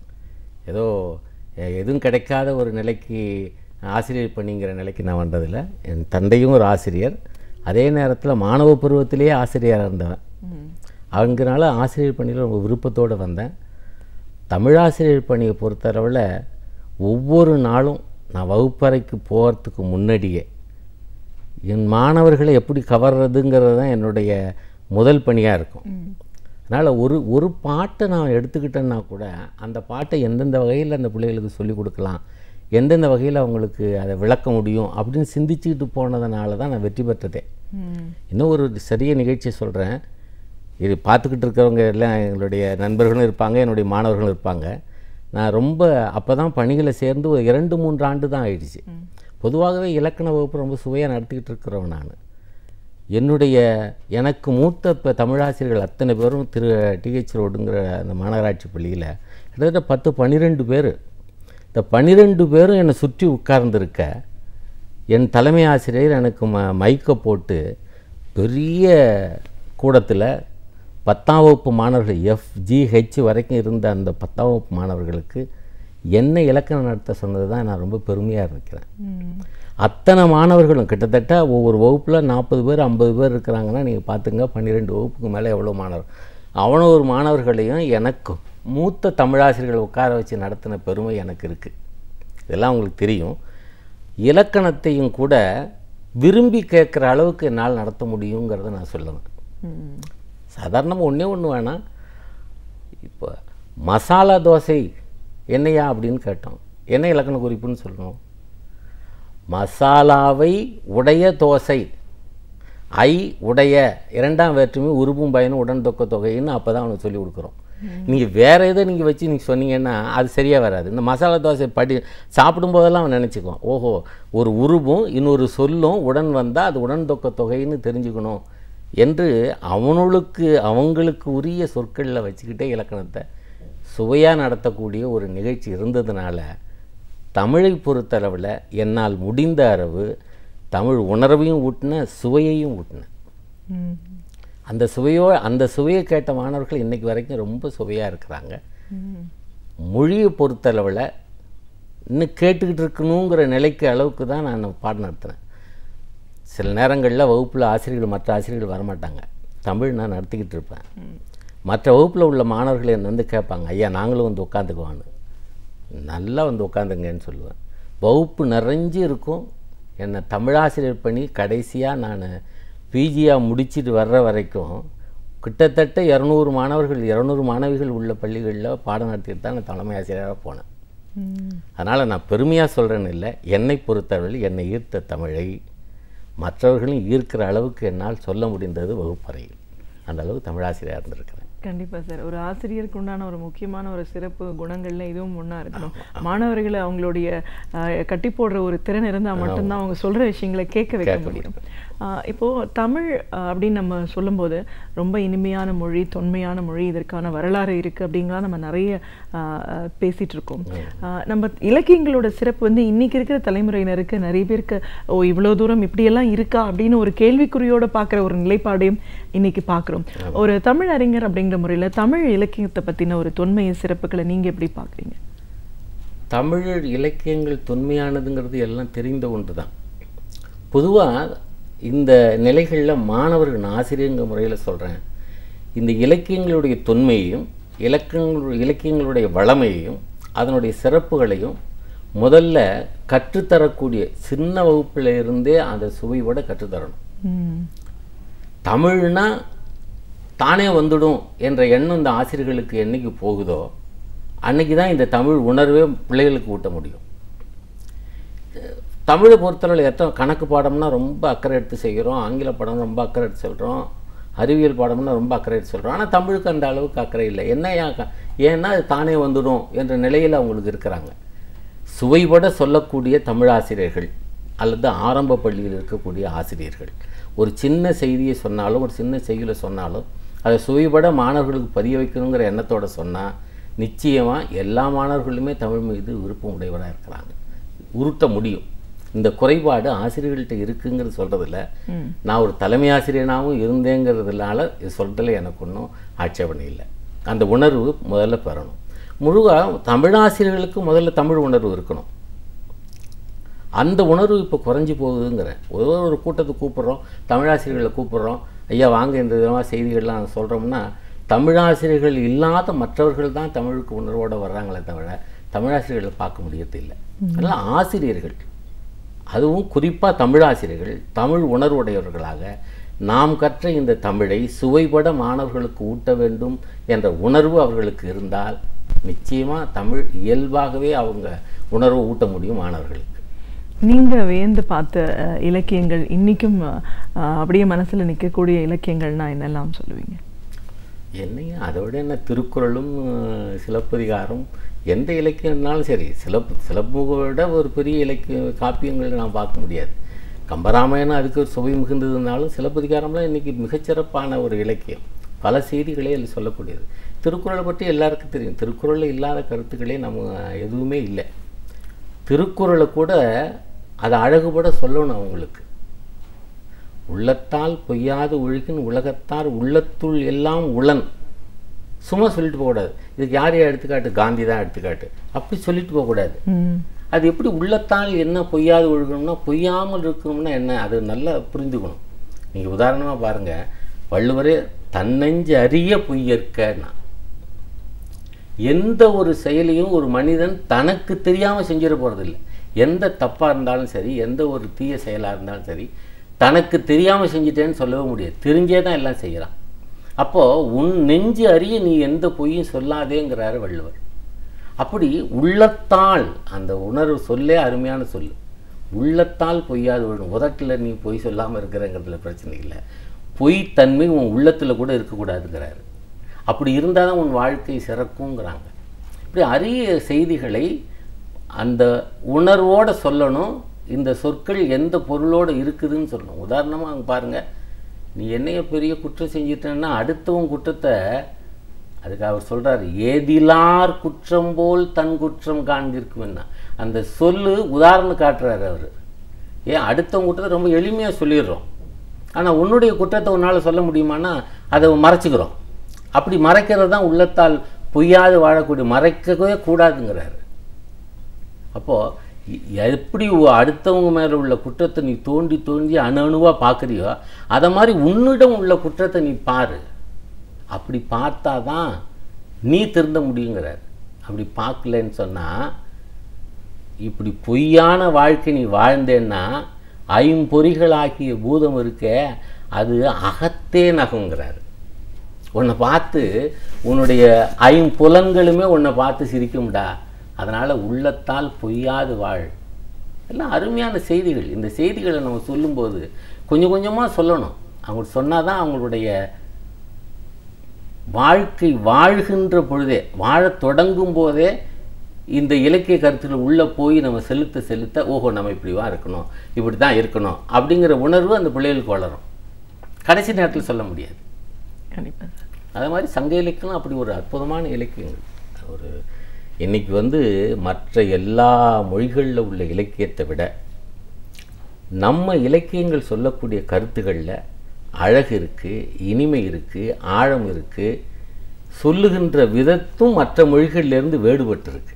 E: ஏதோ எ- எதுவும் கிடைக்காத ஒரு நிலைக்கு ஆசிரியர் பணிங்கிற நிலைக்கு நான் வந்ததில்லை என் தந்தையும் ஒரு ஆசிரியர் அதே நேரத்தில் மாணவ பருவத்திலேயே ஆசிரியராக இருந்தவன் அங்கனால ஆசிரியர் பணியில் ரொம்ப விருப்பத்தோடு வந்தேன் தமிழாசிரியர் பணியை பொறுத்தளவில் ஒவ்வொரு நாளும் நான் வகுப்பறைக்கு போகிறதுக்கு முன்னாடியே என் மாணவர்களை எப்படி கவர்றதுங்கிறது தான் என்னுடைய முதல் பணியாக இருக்கும் அதனால் ஒரு ஒரு பாட்டை நான் எடுத்துக்கிட்டேன்னா கூட அந்த பாட்டை எந்தெந்த வகையில் அந்த பிள்ளைகளுக்கு சொல்லிக் கொடுக்கலாம் எந்தெந்த வகையில் அவங்களுக்கு அதை விளக்க முடியும் அப்படின்னு சிந்திச்சுக்கிட்டு போனதுனால தான் நான் வெற்றி பெற்றதே இன்னும் ஒரு சிறிய நிகழ்ச்சி சொல்கிறேன் இது பார்த்துக்கிட்டு இருக்கிறவங்க எல்லாம் எங்களுடைய நண்பர்களும் இருப்பாங்க என்னுடைய மாணவர்களும் இருப்பாங்க நான் ரொம்ப அப்போ தான் பணிகளை சேர்ந்து ஒரு இரண்டு மூன்று ஆண்டு தான் ஆயிடுச்சு பொதுவாகவே இலக்கண வகுப்பு ரொம்ப சுவையாக நடத்திக்கிட்டு இருக்கிறவன் நான் என்னுடைய எனக்கு மூத்த இப்போ தமிழாசிரியர்கள் அத்தனை பேரும் திரு டிஹெச் ரோடுங்கிற அந்த மாநகராட்சி பள்ளியில் கிட்டத்தட்ட பத்து பன்னிரெண்டு பேர் இந்த பன்னிரெண்டு பேரும் என்னை சுற்றி உட்கார்ந்திருக்க என் தலைமை ஆசிரியர் எனக்கு ம மைக்கை போட்டு பெரிய கூடத்தில் பத்தாம் வகுப்பு மாணவர்கள் எஃப்ஜிஹெச் வரைக்கும் இருந்த அந்த பத்தாம் வகுப்பு மாணவர்களுக்கு என்ன இலக்கணம் நடத்த சொன்னது தான் நான் ரொம்ப பெருமையாக இருக்கிறேன் அத்தனை மாணவர்களும் கிட்டத்தட்ட ஒவ்வொரு வகுப்பில் நாற்பது பேர் ஐம்பது பேர் இருக்கிறாங்கன்னா நீங்கள் பார்த்துங்க பன்னிரெண்டு வகுப்புக்கு மேலே எவ்வளோ மாணவர் அவ்வளோ ஒரு மாணவர்களையும் எனக்கும் மூத்த தமிழாசிரியர்களை உட்கார வச்சு நடத்தின பெருமை எனக்கு இருக்குது இதெல்லாம் உங்களுக்கு தெரியும் இலக்கணத்தையும் கூட விரும்பி கேட்குற அளவுக்கு என்னால் நடத்த முடியுங்கிறத நான் சொல்லுவேன்
D: ம்.
E: சாதாரணமாக ஒன்றே ஒன்று வேணாம் இப்போ மசாலா தோசை என்னையா அப்படின்னு கேட்டோம் என்ன இலக்கண குறிப்புன்னு சொல்லணும் மசாலாவை உடைய தோசை ஐ உடைய இரண்டாம் வேற்றுமை உருபும் பயனும் உடன் தொக்க தொகைன்னு அப்போ தான் அவனுக்கு சொல்லி கொடுக்குறோம் நீங்கள் வேறு எதை நீங்கள் வச்சு நீங்கள் சொன்னீங்கன்னா அது சரியாக வராது இந்த மசாலா தோசை படி சாப்பிடும்போதெல்லாம் அவன் நினச்சிக்குவான் ஓஹோ ஒரு உருவும் இன்னொரு சொல்லும் உடன் வந்தால் அது உடன் தொக்க தொகைன்னு தெரிஞ்சுக்கணும் என்று அவனுளுக்கு அவங்களுக்கு உரிய சொற்களில் வச்சுக்கிட்டே இலக்கணத்தை சுவையாக நடத்தக்கூடிய ஒரு நிகழ்ச்சி இருந்ததுனால தமிழை பொறுத்தளவில் என்னால் முடிந்த அளவு தமிழ் உணர்வையும் ஊட்டின சுவையையும் ஊட்டினேன்
D: ம்.
E: அந்த சுவையோ அந்த சுவையை கேட்ட மாணவர்கள் இன்னைக்கு வரைக்கும் ரொம்ப சுவையாக இருக்கிறாங்க
D: ம்.
E: மொழியை பொறுத்தளவில் இன்னும் கேட்டுக்கிட்டு இருக்கணுங்கிற நிலைக்கு அளவுக்கு தான் நான் பாடம் நடத்தினேன் சில நேரங்களில் வகுப்பில் ஆசிரியர்கள் மற்ற ஆசிரியர்கள் வரமாட்டாங்க தமிழ் நான் நடத்திக்கிட்டு இருப்பேன் மற்ற வகுப்பில் உள்ள மாணவர்கள் என்னை வந்து கேட்பாங்க ஐயா நாங்களும் வந்து உட்காந்துக்குவான்னு நல்லா வந்து உட்காந்துங்கன்னு சொல்லுவேன் வகுப்பு நிறைஞ்சு இருக்கும் என்னை தமிழாசிரியர் பண்ணி கடைசியாக நான் பிஜியாக முடிச்சிட்டு வர்ற வரைக்கும் கிட்டத்தட்ட இரநூறு மாணவர்கள் இரநூறு மாணவிகள் உள்ள பள்ளிகளில் பாடம் நடத்திட்டு தான் நான் தலைமை ஆசிரியராக போனேன்
D: ம்.
E: அதனால் நான் பெருமையாக சொல்கிறேன்னு இல்லை என்னை பொறுத்தவரையில் என்னை ஈர்த்த தமிழை மற்றவர்களும் ஈர்க்கிற அளவுக்கு என்னால் சொல்ல முடிந்தது வகுப்பறையில் அந்த அளவுக்கு தமிழாசிரியராக இருந்திருக்கிறேன்
D: கண்டிப்பா சார் ஒரு ஆசிரியருக்கு உண்டான ஒரு முக்கியமான ஒரு சிறப்பு குணங்கள்ல இதுவும் ஒண்ணா இருக்கணும் மாணவர்களை அவங்களுடைய அஹ், கட்டி போடுற ஒரு திறன் இருந்தா மட்டும்தான் அவங்க சொல்ற விஷயங்களை கேட்க வைக்க முடியும் அஹ், இப்போ தமிழ் அஹ், அப்படின்னு நம்ம சொல்லும்போது ரொம்ப இனிமையான மொழி தொன்மையான மொழி இதற்கான வரலாறு இருக்கு அப்படிங்கலாம் நம்ம நிறைய அஹ், அஹ், பேசிட்டு இருக்கோம் அஹ், நம்ம இலக்கியங்களோட சிறப்பு வந்து இன்னைக்கு இருக்கிற தலைமுறையினருக்கு நிறைய பேருக்கு ஓ இவ்வளவு தூரம் இப்படியெல்லாம் இருக்கா அப்படின்னு ஒரு கேள்விக்குறியோட பார்க்குற ஒரு நிலைப்பாடையும் இன்னைக்கு பார்க்குறோம் ஒரு தமிழ் அறிஞர் அப்படிங்கிற முறையில தமிழ் இலக்கியத்தை பத்தின ஒரு தொன்மைய சிறப்புகளை நீங்க எப்படி பார்க்குறீங்க
E: தமிழ் இலக்கியங்கள் தொன்மையானதுங்கிறது எல்லாம் தெரிந்த ஒன்று தான் பொதுவாக இந்த நிலைகளில் மாணவர்கள் நான் ஆசிரியங்கிற முறையில் சொல்கிறேன் இந்த இலக்கியங்களுடைய தொன்மையையும் இலக்கியங்களுடைய இலக்கியங்களுடைய வளமையையும் அதனுடைய சிறப்புகளையும் முதல்ல கற்றுத்தரக்கூடிய சின்ன வகுப்புல இருந்தே அந்த சுவையோட கற்றுத்தரணும்
D: ம்
E: தமிழ்னா தானே வந்துடும் என்ற எண்ணம் இந்த ஆசிரியர்களுக்கு என்னைக்கு போகுதோ அன்னைக்கு தான் இந்த தமிழ் உணர்வே பிள்ளைகளுக்கு ஊட்ட முடியும் தமிழை பொறுத்தளவில் எத்தனை கணக்கு பாடம்னா ரொம்ப அக்கறை எடுத்து செய்கிறோம் ஆங்கில பாடம் ரொம்ப அக்கறை எடுத்து சொல்கிறோம் அறிவியல் பாடம்னா ரொம்ப அக்கறை எடுத்து சொல்கிறோம் ஆனால் தமிழுக்கு அந்த அளவுக்கு அக்கறை இல்லை என்ன ஏன் க- ஏன்னா அது தானே வந்துடும் என்ற நிலையில் அவங்களுக்கு இருக்கிறாங்க சுவைபட சொல்லக்கூடிய தமிழாசிரியர்கள் அல்லது ஆரம்ப பள்ளியில் இருக்கக்கூடிய ஆசிரியர்கள் ஒரு சின்ன செய்தியை சொன்னாலும் ஒரு சின்ன செய்தியில் சொன்னாலும் அதை சுவைபட மாணவர்களுக்கு பதிய வைக்கணுங்கிற எண்ணத்தோட சொன்னால் நிச்சயமாக எல்லா மாணவர்களுமே தமிழ் மீது விருப்பம் உடையவராக இருக்கிறாங்க உருட்ட முடியும் இந்த குறைபாடு ஆசிரியர்கள்ட்ட இருக்குங்கிறது சொல்கிறதில்ல நான் ஒரு தலைமை ஆசிரியனாகவும் இருந்தேங்கிறதுனால இது சொல்கிறதுல எனக்கு ஒன்றும் ஆட்சேபனை இல்லை அந்த உணர்வு முதல்ல பெறணும் முழுவாக தமிழாசிரியர்களுக்கு முதல்ல தமிழ் உணர்வு இருக்கணும் அந்த உணர்வு இப்போ குறைஞ்சி போகுதுங்கிறேன் ஒரு ஒரு கூட்டத்தை கூப்பிட்றோம் தமிழாசிரியர்களை கூப்பிட்றோம் ஐயா வாங்க இந்த விதமாக செய்திகள்லாம் சொல்கிறோம்னா தமிழாசிரியர்கள் இல்லாத மற்றவர்கள் தான் தமிழுக்கு உணர்வோடு வர்றாங்களே தவிர தமிழாசிரியர்களை பார்க்க முடியறதில்லை அதனால் ஆசிரியர்கள் அதுவும் குறிப்பாக தமிழாசிரியர்கள் தமிழ் உணர்வுடையவர்களாக நாம் கற்ற இந்த தமிழை சுவைபட மாணவர்களுக்கு ஊட்ட வேண்டும் என்ற உணர்வு அவர்களுக்கு இருந்தால் நிச்சயமாக தமிழ் இயல்பாகவே அவங்க உணர்வை ஊட்ட முடியும் மாணவர்களுக்கு
D: நீங்க வியந்து பார்த்த அஹ், இலக்கியங்கள் இன்னைக்கும் அஹ், அஹ், அப்படியே மனசுல நிக்கக்கூடிய இலக்கியங்கள்னா என்னெல்லாம் சொல்லுவீங்க
E: என்னையா அதை விட என்ன திருக்குறளும் அஹ், சிலப்பதிகாரம் எந்த இலக்கியம்னாலும் சரி சிலப்பு சிலப்பை விட ஒரு பெரிய இலக்கிய காப்பியங்கள் நான் பார்க்க முடியாது கம்பராமாயணம் அதுக்கு ஒரு சுவை மிகுந்ததுனாலும் சிலப்பதிகாரம்லாம் இன்னைக்கு மிகச்சிறப்பான ஒரு இலக்கியம் பல செய்திகளே அதில் சொல்லக்கூடியது திருக்குறளை பற்றி எல்லாருக்கும் தெரியும் திருக்குறளில் இல்லாத கருத்துக்களே நம்ம எதுவுமே இல்லை திருக்குறளை கூட அதை அழகுபட சொல்லணும் அவங்களுக்கு உள்ளத்தால் பொய்யாது ஒழுகின் உலகத்தார் உள்ளத்துள் எல்லாம் உளன் சும்மா சொல்லிட்டு போகக்கூடாது இதுக்கு யார் யார் எடுத்துக்காட்டு காந்தி தான் எடுத்துக்காட்டு அப்படி சொல்லிட்டு போகக்கூடாது
D: ம்
E: அது எப்படி உள்ளத்தால் என்ன பொய்யாது ஒழுகணும்னா பொய்யாமல் இருக்கணும்னா என்ன அது நல்லா புரிந்துக்கணும் நீங்கள் உதாரணமாக பாருங்கள் வள்ளுவரே தன்னஞ்சு அறிய பொய்யற்கன்னா எந்த ஒரு செயலையும் ஒரு மனிதன் தனக்கு தெரியாமல் செஞ்சிட போகிறதில்ல எந்த தப்பாக இருந்தாலும் சரி எந்த ஒரு தீய செயலாக இருந்தாலும் சரி தனக்கு தெரியாமல் செஞ்சிட்டேன்னு சொல்லவே முடியாது தெரிஞ்சே தான் எல்லாம் செய்கிறான் அப்போது உன் நெஞ்சு அறிய நீ எந்த பொய்யும் சொல்லாதேங்கிறாரு வள்ளுவர் அப்படி உள்ளத்தால் அந்த உணர்வு சொல்லே அருமையான சொல்லு உள்ளத்தால் பொய்யாது விழும் உதட்டில் நீ பொய் சொல்லாமல் இருக்கிறங்கிறதுல பிரச்சனை இல்லை பொய் தன்மை உன் உள்ளத்தில் கூட இருக்கக்கூடாதுங்கிறாரு அப்படி இருந்தால் தான் உன் வாழ்க்கை சிறக்குங்கிறாங்க இப்படி அரிய செய்திகளை அந்த உணர்வோடு சொல்லணும் இந்த சொற்கள் எந்த பொருளோடு இருக்குதுன்னு சொல்லணும் உதாரணமாக அங்கே பாருங்கள் நீ என்னைய பெரிய குற்றம் செஞ்சிட்டேன்னா அடுத்தவன் குற்றத்தை அதுக்கு அவர் சொல்றாரு ஏதிலார் குற்றம் போல் தன் குற்றம் காண்கிருக்கும்னா அந்த சொல்லு உதாரணம் காட்டுறாரு அவர் ஏன் அடுத்தவங்க குற்றத்தை ரொம்ப எளிமையாக சொல்லிடுறோம் ஆனால் உன்னுடைய குற்றத்தை உன்னால் சொல்ல முடியுமானா அதை மறைச்சிக்கிறோம் அப்படி மறைக்கிறது தான் உள்ளத்தால் பொய்யாது வாழக்கூடிய மறைக்கவே கூடாதுங்கிறாரு அப்போது எப்படி உ- அடுத்தவங்க மேலே உள்ள குற்றத்தை நீ தோண்டி தோண்டி அணு அணுவாக பார்க்குறியோ அதை மாதிரி உன்னிடம் உள்ள குற்றத்தை நீ பாரு அப்படி பார்த்தா தான் நீ திருந்த முடியுங்கிறார் அப்படி பார்க்கலன்னு சொன்னால் இப்படி பொய்யான வாழ்க்கை நீ வாழ்ந்தேன்னா ஐம்பொறிகளாகிய பூதம் இருக்க அது அகத்தே நகுங்கிறார் உன்னை பார்த்து உன்னுடைய ஐம்புலன்களுமே உன்னை பார்த்து சிரிக்கும்டா அதனால் உள்ளத்தால் பொய்யாது வாழ் எல்லாம் அருமையான செய்திகள் இந்த செய்திகளை நம்ம சொல்லும்போது கொஞ்சம் கொஞ்சமாக சொல்லணும் அவங்க சொன்னால் தான் அவங்களுடைய வாழ்க்கை வாழ்கின்ற பொழுதே வாழத் தொடங்கும் போதே இந்த இலக்கிய கருத்துக்கள் உள்ளே போய் நம்ம செலுத்த செலுத்த ஓஹோ நம்ம இப்படிவா இருக்கணும் இப்படி தான் இருக்கணும் அப்படிங்கிற உணர்வு அந்த பிள்ளைகளுக்கு வளரும் கடைசி நேரத்தில் சொல்ல முடியாது
D: கண்டிப்பா சார்
E: அதே மாதிரி சங்க இலக்கியம் அப்படி ஒரு அற்புதமான இலக்கியங்கள் ஒரு இன்னைக்கு வந்து மற்ற எல்லா மொழிகளில் உள்ள இலக்கியத்தை விட நம்ம இலக்கியங்கள் சொல்லக்கூடிய கருத்துக்களில் அழகு இருக்குது இனிமை இருக்குது ஆழம் இருக்குது சொல்லுகின்ற விதத்தும் மற்ற மொழிகள்லேருந்து வேறுபட்டிருக்கு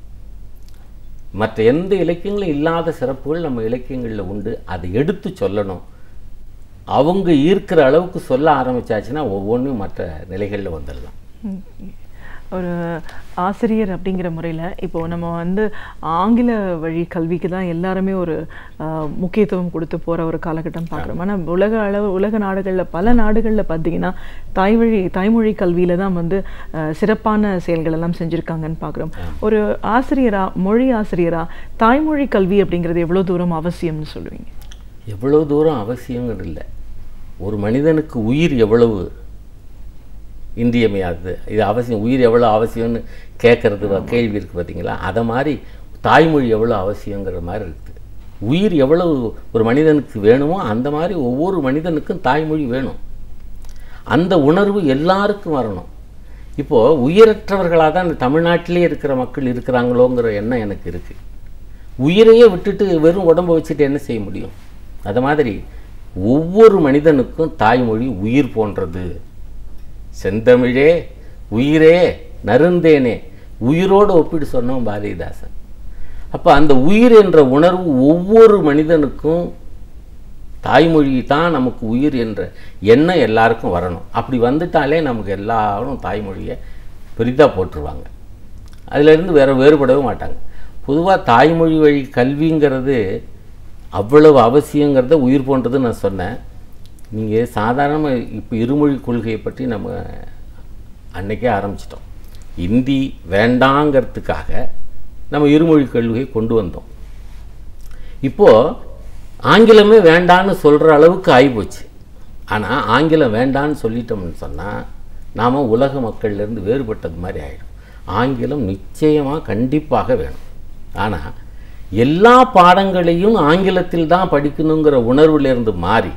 E: மற்ற எந்த இலக்கியங்களும் இல்லாத சிறப்புகள் நம்ம இலக்கியங்களில் உண்டு அதை எடுத்து சொல்லணும் அவங்க ஈர்க்கிற அளவுக்கு சொல்ல ஆரம்பிச்சாச்சுன்னா ஒவ்வொன்றும் மற்ற நிலைகளில் வந்துடலாம்
D: ம். ஒரு ஆசிரியர் அப்படிங்கிற முறையில் இப்போ நம்ம வந்து ஆங்கில வழி கல்விக்கு தான் எல்லாருமே ஒரு ஆஹ், முக்கியத்துவம் கொடுத்து போகிற ஒரு காலகட்டம் பார்க்குறோம் ஆனால் உலக அளவு உலக நாடுகளில் பல நாடுகளில் பார்த்தீங்கன்னா தாய்வழி தாய்மொழி கல்வியில் தான் வந்து ஆஹ், சிறப்பான செயல்கள் எல்லாம் செஞ்சுருக்காங்கன்னு பார்க்குறோம் ஒரு ஆசிரியரா மொழி ஆசிரியரா தாய்மொழி கல்வி அப்படிங்கிறது எவ்வளோ தூரம் அவசியம்னு சொல்லுவீங்க
E: எவ்வளோ தூரம் அவசியங்கிறது இல்லை ஒரு மனிதனுக்கு உயிர் எவ்வளவு இன்றியமையாதது இது அவசியம் உயிர் எவ்வளோ அவசியம்னு கேட்குறது கேள்வி இருக்குது பார்த்தீங்களா அதை மாதிரி தாய்மொழி எவ்வளோ அவசியங்கிற மாதிரி இருக்குது உயிர் எவ்வளவு ஒரு மனிதனுக்கு வேணுமோ அந்த மாதிரி ஒவ்வொரு மனிதனுக்கும் தாய்மொழி வேணும் அந்த உணர்வு எல்லாருக்கும் வரணும் இப்போது உயிரற்றவர்களாக தான் இந்த தமிழ்நாட்டிலே இருக்கிற மக்கள் இருக்கிறாங்களோங்கிற எண்ணம் எனக்கு இருக்குது உயிரையே விட்டுட்டு வெறும் உடம்பை வச்சுட்டு என்ன செய்ய முடியும் அது மாதிரி ஒவ்வொரு மனிதனுக்கும் தாய்மொழி உயிர் போன்றது செந்தமிழே உயிரே நருந்தேனே உயிரோடு ஒப்பிட்டு சொன்னோம் பாரதிதாசன் அப்போ அந்த உயிர் என்ற உணர்வு ஒவ்வொரு மனிதனுக்கும் தாய்மொழி தான் நமக்கு உயிர் என்ற எண்ணம் எல்லாருக்கும் வரணும் அப்படி வந்துட்டாலே நமக்கு எல்லாரும் தாய்மொழியை பெரிதாக போட்டுருவாங்க அதிலிருந்து வேற வேறுபடவே மாட்டாங்க பொதுவாக தாய்மொழி வழி கல்விங்கிறது அவ்வளவு அவசியங்கிறத உயிர் போன்றது நான் சொன்னேன் நீங்கள் சாதாரணமாக இப்போ இருமொழி கொள்கையை பற்றி நம்ம அன்னைக்கே ஆரம்பிச்சிட்டோம் இந்தி வேண்டாங்கிறதுக்காக நம்ம இருமொழி கொள்கையை கொண்டு வந்தோம் இப்போது ஆங்கிலமே வேண்டான்னு சொல்கிற அளவுக்கு ஆகிப்போச்சு ஆனால் ஆங்கிலம் வேண்டான்னு சொல்லிட்டோம்னு சொன்னால் நாம் உலக மக்கள்லேருந்து வேறுபட்டது மாதிரி ஆகிடும் ஆங்கிலம் நிச்சயமாக கண்டிப்பாக வேணும் ஆனால் எல்லா பாடங்களையும் ஆங்கிலத்தில் தான் படிக்கணுங்கிற உணர்விலிருந்து மாறி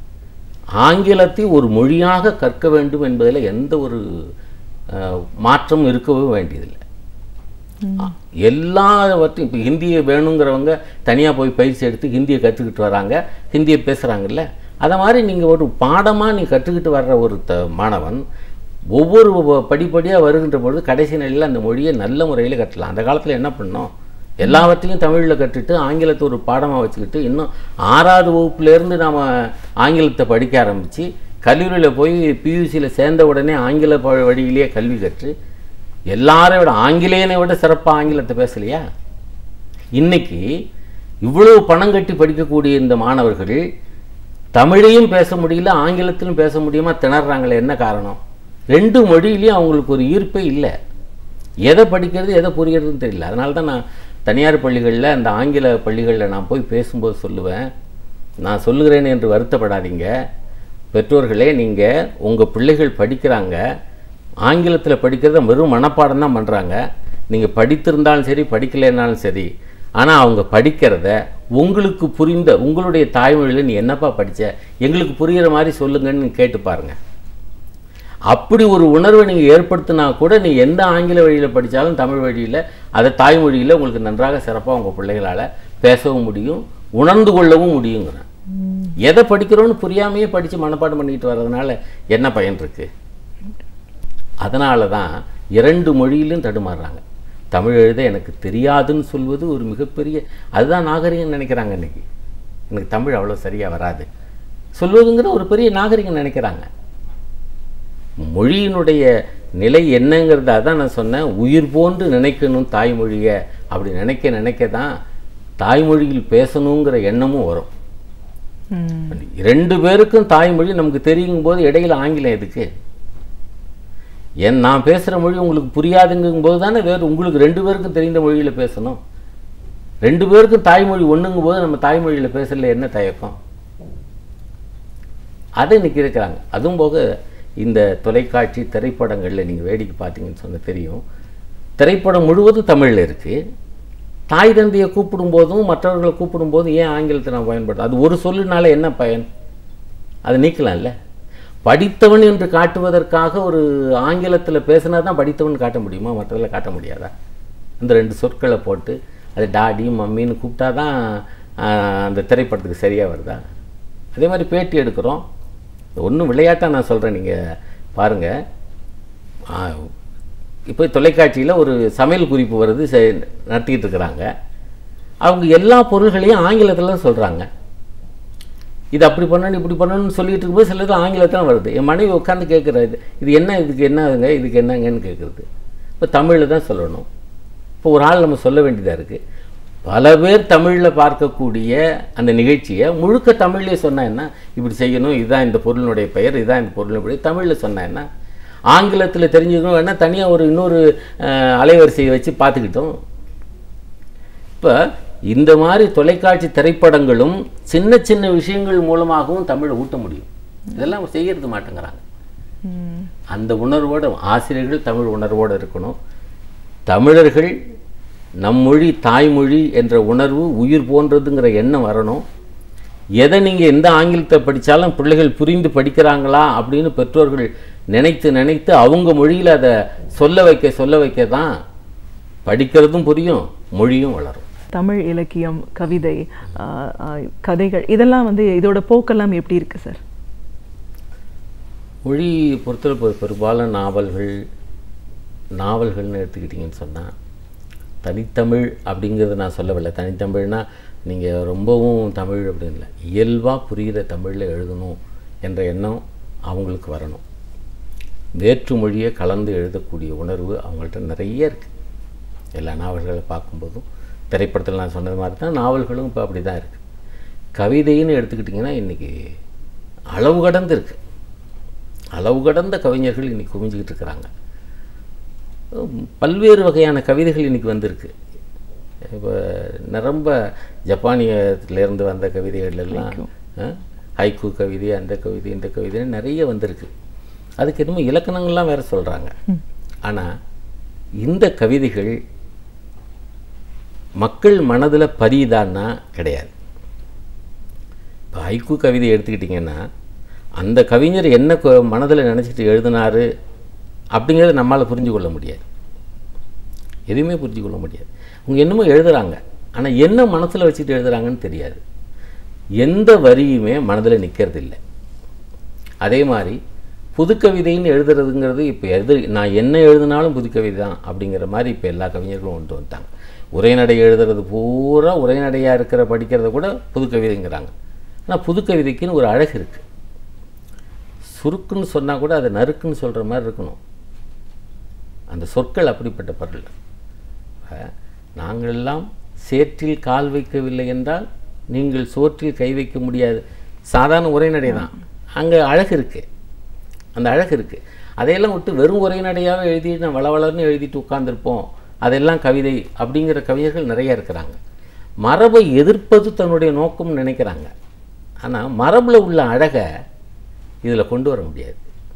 E: ஆங்கிலத்தை ஒரு மொழியாக கற்க வேண்டும் என்பதில் எந்த ஒரு அஹ், மாற்றமும் இருக்கவே வேண்டியதில்லை எல்லாவற்றையும் இப்போ ஹிந்தியை வேணுங்கிறவங்க தனியாக போய் பயிற்சி எடுத்து ஹிந்தியை கற்றுக்கிட்டு வராங்க ஹிந்தியை பேசுகிறாங்கல்ல அதை மாதிரி நீங்கள் ஒரு பாடமாக நீ கற்றுக்கிட்டு வர்ற ஒரு த மாணவன் ஒவ்வொரு வ- படிப்படியாக வருகின்ற பொழுது கடைசி நிலையில் அந்த மொழியை நல்ல முறையில் கட்டலாம் அந்த காலத்தில் என்ன பண்ணோம் எல்லாவற்றையும் தமிழில் கற்றுட்டு ஆங்கிலத்தை ஒரு பாடமாக வச்சுக்கிட்டு இன்னும் ஆறாவது வகுப்புலேருந்து நாம் ஆங்கிலத்தை படிக்க ஆரம்பித்து கல்லூரியில் போய் பியூசியில் சேர்ந்த உடனே ஆங்கில ப- வழியிலேயே கல்வி கற்று எல்லாரை விட ஆங்கிலேயனை விட சிறப்பாக ஆங்கிலத்தை பேசலையா இன்னைக்கு இவ்வளவு பணம் கட்டி படிக்கக்கூடிய இந்த மாணவர்கள் தமிழையும் பேச முடியல ஆங்கிலத்திலும் பேச முடியுமா திணறாங்களே என்ன காரணம் ரெண்டு மொழியிலையும் அவங்களுக்கு ஒரு ஈர்ப்பே இல்லை எதை படிக்கிறது எதை புரியறதுன்னு தெரியல அதனால தான் நான் தனியார் பள்ளிகளில் அந்த ஆங்கில பள்ளிகளில் நான் போய் பேசும்போது சொல்லுவேன் நான் சொல்லுகிறேன் என்று வருத்தப்படாதீங்க பெற்றோர்களே நீங்கள் உங்கள் பிள்ளைகள் படிக்கிறாங்க ஆங்கிலத்தில் படிக்கிறத வெறும் மனப்பாடம் தான் பண்ணுறாங்க நீங்கள் படித்திருந்தாலும் சரி படிக்கலைன்னாலும் சரி ஆனால் அவங்க படிக்கிறத உங்களுக்கு புரிந்த உங்களுடைய தாய்மொழியில் நீ என்னப்பா படிச்ச எங்களுக்கு புரிகிற மாதிரி சொல்லுங்கன்னு கேட்டு பாருங்க அப்படி ஒரு உணர்வை நீங்கள் ஏற்படுத்தினா கூட நீ எந்த ஆங்கில வழியில் படித்தாலும் தமிழ் வழியில் அதை தாய்மொழியில் உங்களுக்கு நன்றாக சிறப்பாக உங்கள் பிள்ளைகளால் பேசவும் முடியும் உணர்ந்து கொள்ளவும் முடியுங்கிறேன் எதை படிக்கிறோன்னு புரியாமையே படித்து மனப்பாடம் பண்ணிட்டு வர்றதுனால என்ன பயன் இருக்கு அதனால தான் இரண்டு மொழியிலும் தடுமாறுறாங்க தமிழ் எழுத எனக்கு தெரியாதுன்னு சொல்வது ஒரு மிகப்பெரிய அதுதான் நாகரிகம் நினைக்கிறாங்க இன்னைக்கு எனக்கு தமிழ் அவ்வளோ சரியாக வராது சொல்வதுங்கிற ஒரு பெரிய நாகரிகம் நினைக்கிறாங்க மொழியினுடைய நிலை என்னங்கிறத அதான் நான் சொன்னேன் உயிர் போன்று நினைக்கணும் தாய்மொழியை அப்படி நினைக்க நினைக்க தான் தாய்மொழியில் பேசணுங்கிற எண்ணமும் வரும்
D: ம்.
E: ரெண்டு பேருக்கும் தாய்மொழி நமக்கு தெரியும் போது இடையில ஆங்கிலம் எதுக்கு என் நான் பேசுகிற மொழி உங்களுக்கு புரியாதுங்கும் போது தானே வேறு உங்களுக்கு ரெண்டு பேருக்கும் தெரிந்த மொழியில் பேசணும் ரெண்டு பேருக்கும் தாய்மொழி ஒன்றுங்கும் போது நம்ம தாய்மொழியில் பேசல என்ன தயக்கம் அதை இன்னைக்கு இருக்கிறாங்க அதுவும் போக இந்த தொலைக்காட்சி திரைப்படங்களில் நீங்கள் வேடிக்கை பார்த்தீங்கன்னு சொன்ன தெரியும் திரைப்படம் முழுவதும் தமிழில் இருக்குது தாய் தந்தையை கூப்பிடும்போதும் மற்றவர்களை கூப்பிடும்போதும் ஏன் ஆங்கிலத்தை நான் பயன்படுத்த அது ஒரு சொல்லுனால என்ன பயன் அதை நீக்கலாம்ல படித்தவன் என்று காட்டுவதற்காக ஒரு ஆங்கிலத்தில் பேசினா தான் படித்தவன் காட்ட முடியுமா மற்றதில் காட்ட முடியாதா இந்த ரெண்டு சொற்களை போட்டு அது டாடி மம்மின்னு கூப்பிட்டா தான் ஆஹ், அந்த திரைப்படத்துக்கு சரியாக வருதா அதே மாதிரி பேட்டி எடுக்கிறோம் ஒன்றும் விளையாட்டாக நான் சொல்கிறேன் நீங்கள் பாருங்கள் இப்போ தொலைக்காட்சியில் ஒரு சமையல் குறிப்பு வருது செ- நடத்திக்கிட்டு இருக்கிறாங்க அவங்க எல்லா பொருள்களையும் ஆங்கிலத்தில் தான் சொல்கிறாங்க இது அப்படி பண்ணணும் இப்படி பண்ணணும்னு சொல்லிட்டு இருக்கும்போது சிலது ஆங்கிலத்தில் வருது என் மனைவி உட்காந்து கேட்குறது இது என்ன இதுக்கு என்னங்க இதுக்கு என்னங்கன்னு கேட்குறது இப்போ தமிழில் தான் சொல்லணும் இப்போ ஒரு ஆள் நம்ம சொல்ல வேண்டியதாக இருக்குது பல பேர் தமிழில் பார்க்கக்கூடிய அந்த நிகழ்ச்சியை முழுக்க தமிழ்லேயே சொன்னா என்ன இப்படி செய்யணும் இதுதான் இந்த பொருளினுடைய பெயர் இதுதான் இந்த பொருளினுடைய தமிழில் சொன்னா என்ன ஆங்கிலத்தில் தெரிஞ்சுக்கணும் வேணா தனியாக ஒரு இன்னொரு அஹ், அலைவரிசையை வச்சு பார்த்துக்கிட்டோம் இப்போ இந்த மாதிரி தொலைக்காட்சி திரைப்படங்களும் சின்ன சின்ன விஷயங்கள் மூலமாகவும் தமிழை ஊட்ட முடியும் இதெல்லாம் செய்யறது மாட்டேங்கிறாங்க
D: ம்.
E: அந்த உணர்வோடு ஆசிரியர்கள் தமிழ் உணர்வோடு இருக்கணும் தமிழர்கள் நம் மொழி தாய்மொழி என்ற உணர்வு உயிர் போன்றதுங்கிற எண்ணம் வரணும் எதை நீங்கள் எந்த ஆங்கிலத்தை படித்தாலும் பிள்ளைகள் புரிந்து படிக்கிறாங்களா அப்படின்னு பெற்றோர்கள் நினைத்து நினைத்து அவங்க மொழியில் அதை சொல்ல வைக்க சொல்ல வைக்க தான் படிக்கிறதும் புரியும் மொழியும் வளரும்
D: தமிழ் இலக்கியம் கவிதை ஆ, ஆ, கதைகள் இதெல்லாம் வந்து இதோட போக்கெல்லாம் எப்படி இருக்கு சார்
E: மொழி பொறுத்தவரை பெரு- பெரும்பாலும் நாவல்கள் நாவல்கள்னு எடுத்துக்கிட்டிங்கன்னு சொன்னால் தனித்தமிழ் அப்படிங்கிறத நான் சொல்லவில்லை தனித்தமிழ்னா நீங்கள் ரொம்பவும் தமிழ் அப்படின்னு இல்லை இயல்பாக புரிகிற தமிழில் எழுதணும் என்ற எண்ணம் அவங்களுக்கு வரணும் வேற்று மொழியை கலந்து எழுதக்கூடிய உணர்வு அவங்கள்ட்ட நிறைய இருக்குது எல்லா நாவல்களை பார்க்கும்போதும் திரைப்படத்தில் நான் சொன்னது மாதிரி தான் நாவல்களும் இப்போ அப்படி தான் இருக்குது கவிதைன்னு எடுத்துக்கிட்டிங்கன்னா இன்றைக்கி அளவு கடந்து இருக்குது அளவு கடந்த கவிஞர்கள் இன்னைக்கு குவிஞ்சிக்கிட்டு இருக்கிறாங்க உம், பல்வேறு வகையான கவிதைகள் இன்னைக்கு வந்திருக்கு இப்போ நிரம்ப ஜப்பானியத்திலேருந்து வந்த கவிதைகள் எல்லாம் அஹ், ஹைக்கூ கவிதை அந்த கவிதை இந்த கவிதை நிறைய வந்திருக்கு அதுக்கு என்னமோ இலக்கணங்கள்லாம் வேற சொல்கிறாங்க ஆனால் இந்த கவிதைகள் மக்கள் மனதில் பதியுதான்னா கிடையாது இப்போ ஹைக்கூ கவிதை எடுத்துக்கிட்டிங்கன்னா அந்த கவிஞர் என்ன மனதில் நினச்சிட்டு எழுதினாரு அப்படிங்கிறத நம்மால் புரிஞ்சு கொள்ள முடியாது எதுவுமே புரிஞ்சு கொள்ள முடியாது அவங்க என்னமோ எழுதுறாங்க ஆனால் என்ன மனசில் வச்சுட்டு எழுதுறாங்கன்னு தெரியாது எந்த வரியுமே மனதில் நிற்கிறது இல்லை அதே மாதிரி புதுக்கவிதைன்னு எழுதுறதுங்கிறது இப்போ எது நான் என்ன எழுதினாலும் புதுக்கவிதை தான் அப்படிங்கிற மாதிரி இப்போ எல்லா கவிஞர்களும் கொண்டு வந்துட்டாங்க உரைநடை எழுதுறது பூரா உரைநடையாக இருக்கிற படிக்கிறத கூட புதுக்கவிதைங்கிறாங்க ஆனால் புதுக்கவிதைக்குன்னு ஒரு அழகு இருக்குது சுருக்குன்னு சொன்னால் கூட அதை நறுக்குன்னு சொல்கிற மாதிரி இருக்கணும் அந்த சொற்கள் அப்படிப்பட்ட பொருள் அஹ், நாங்களெல்லாம் சேற்றில் கால் வைக்கவில்லை என்றால் நீங்கள் சோற்றில் கை வைக்க முடியாது சாதாரண உரைநடை தான் அங்கே அழகு இருக்குது அந்த அழகு இருக்குது அதையெல்லாம் விட்டு வெறும் உரைநடையாக எழுதி நான் வளவளன்னு எழுதிட்டு உட்கார்ந்திருப்போம் அதெல்லாம் கவிதை அப்படிங்கிற கவிஞர்கள் நிறைய இருக்கிறாங்க மரபை எதிர்ப்பது தன்னுடைய நோக்கம் நினைக்கிறாங்க ஆனால் மரபில் உள்ள அழகை இதில் கொண்டு வர முடியாது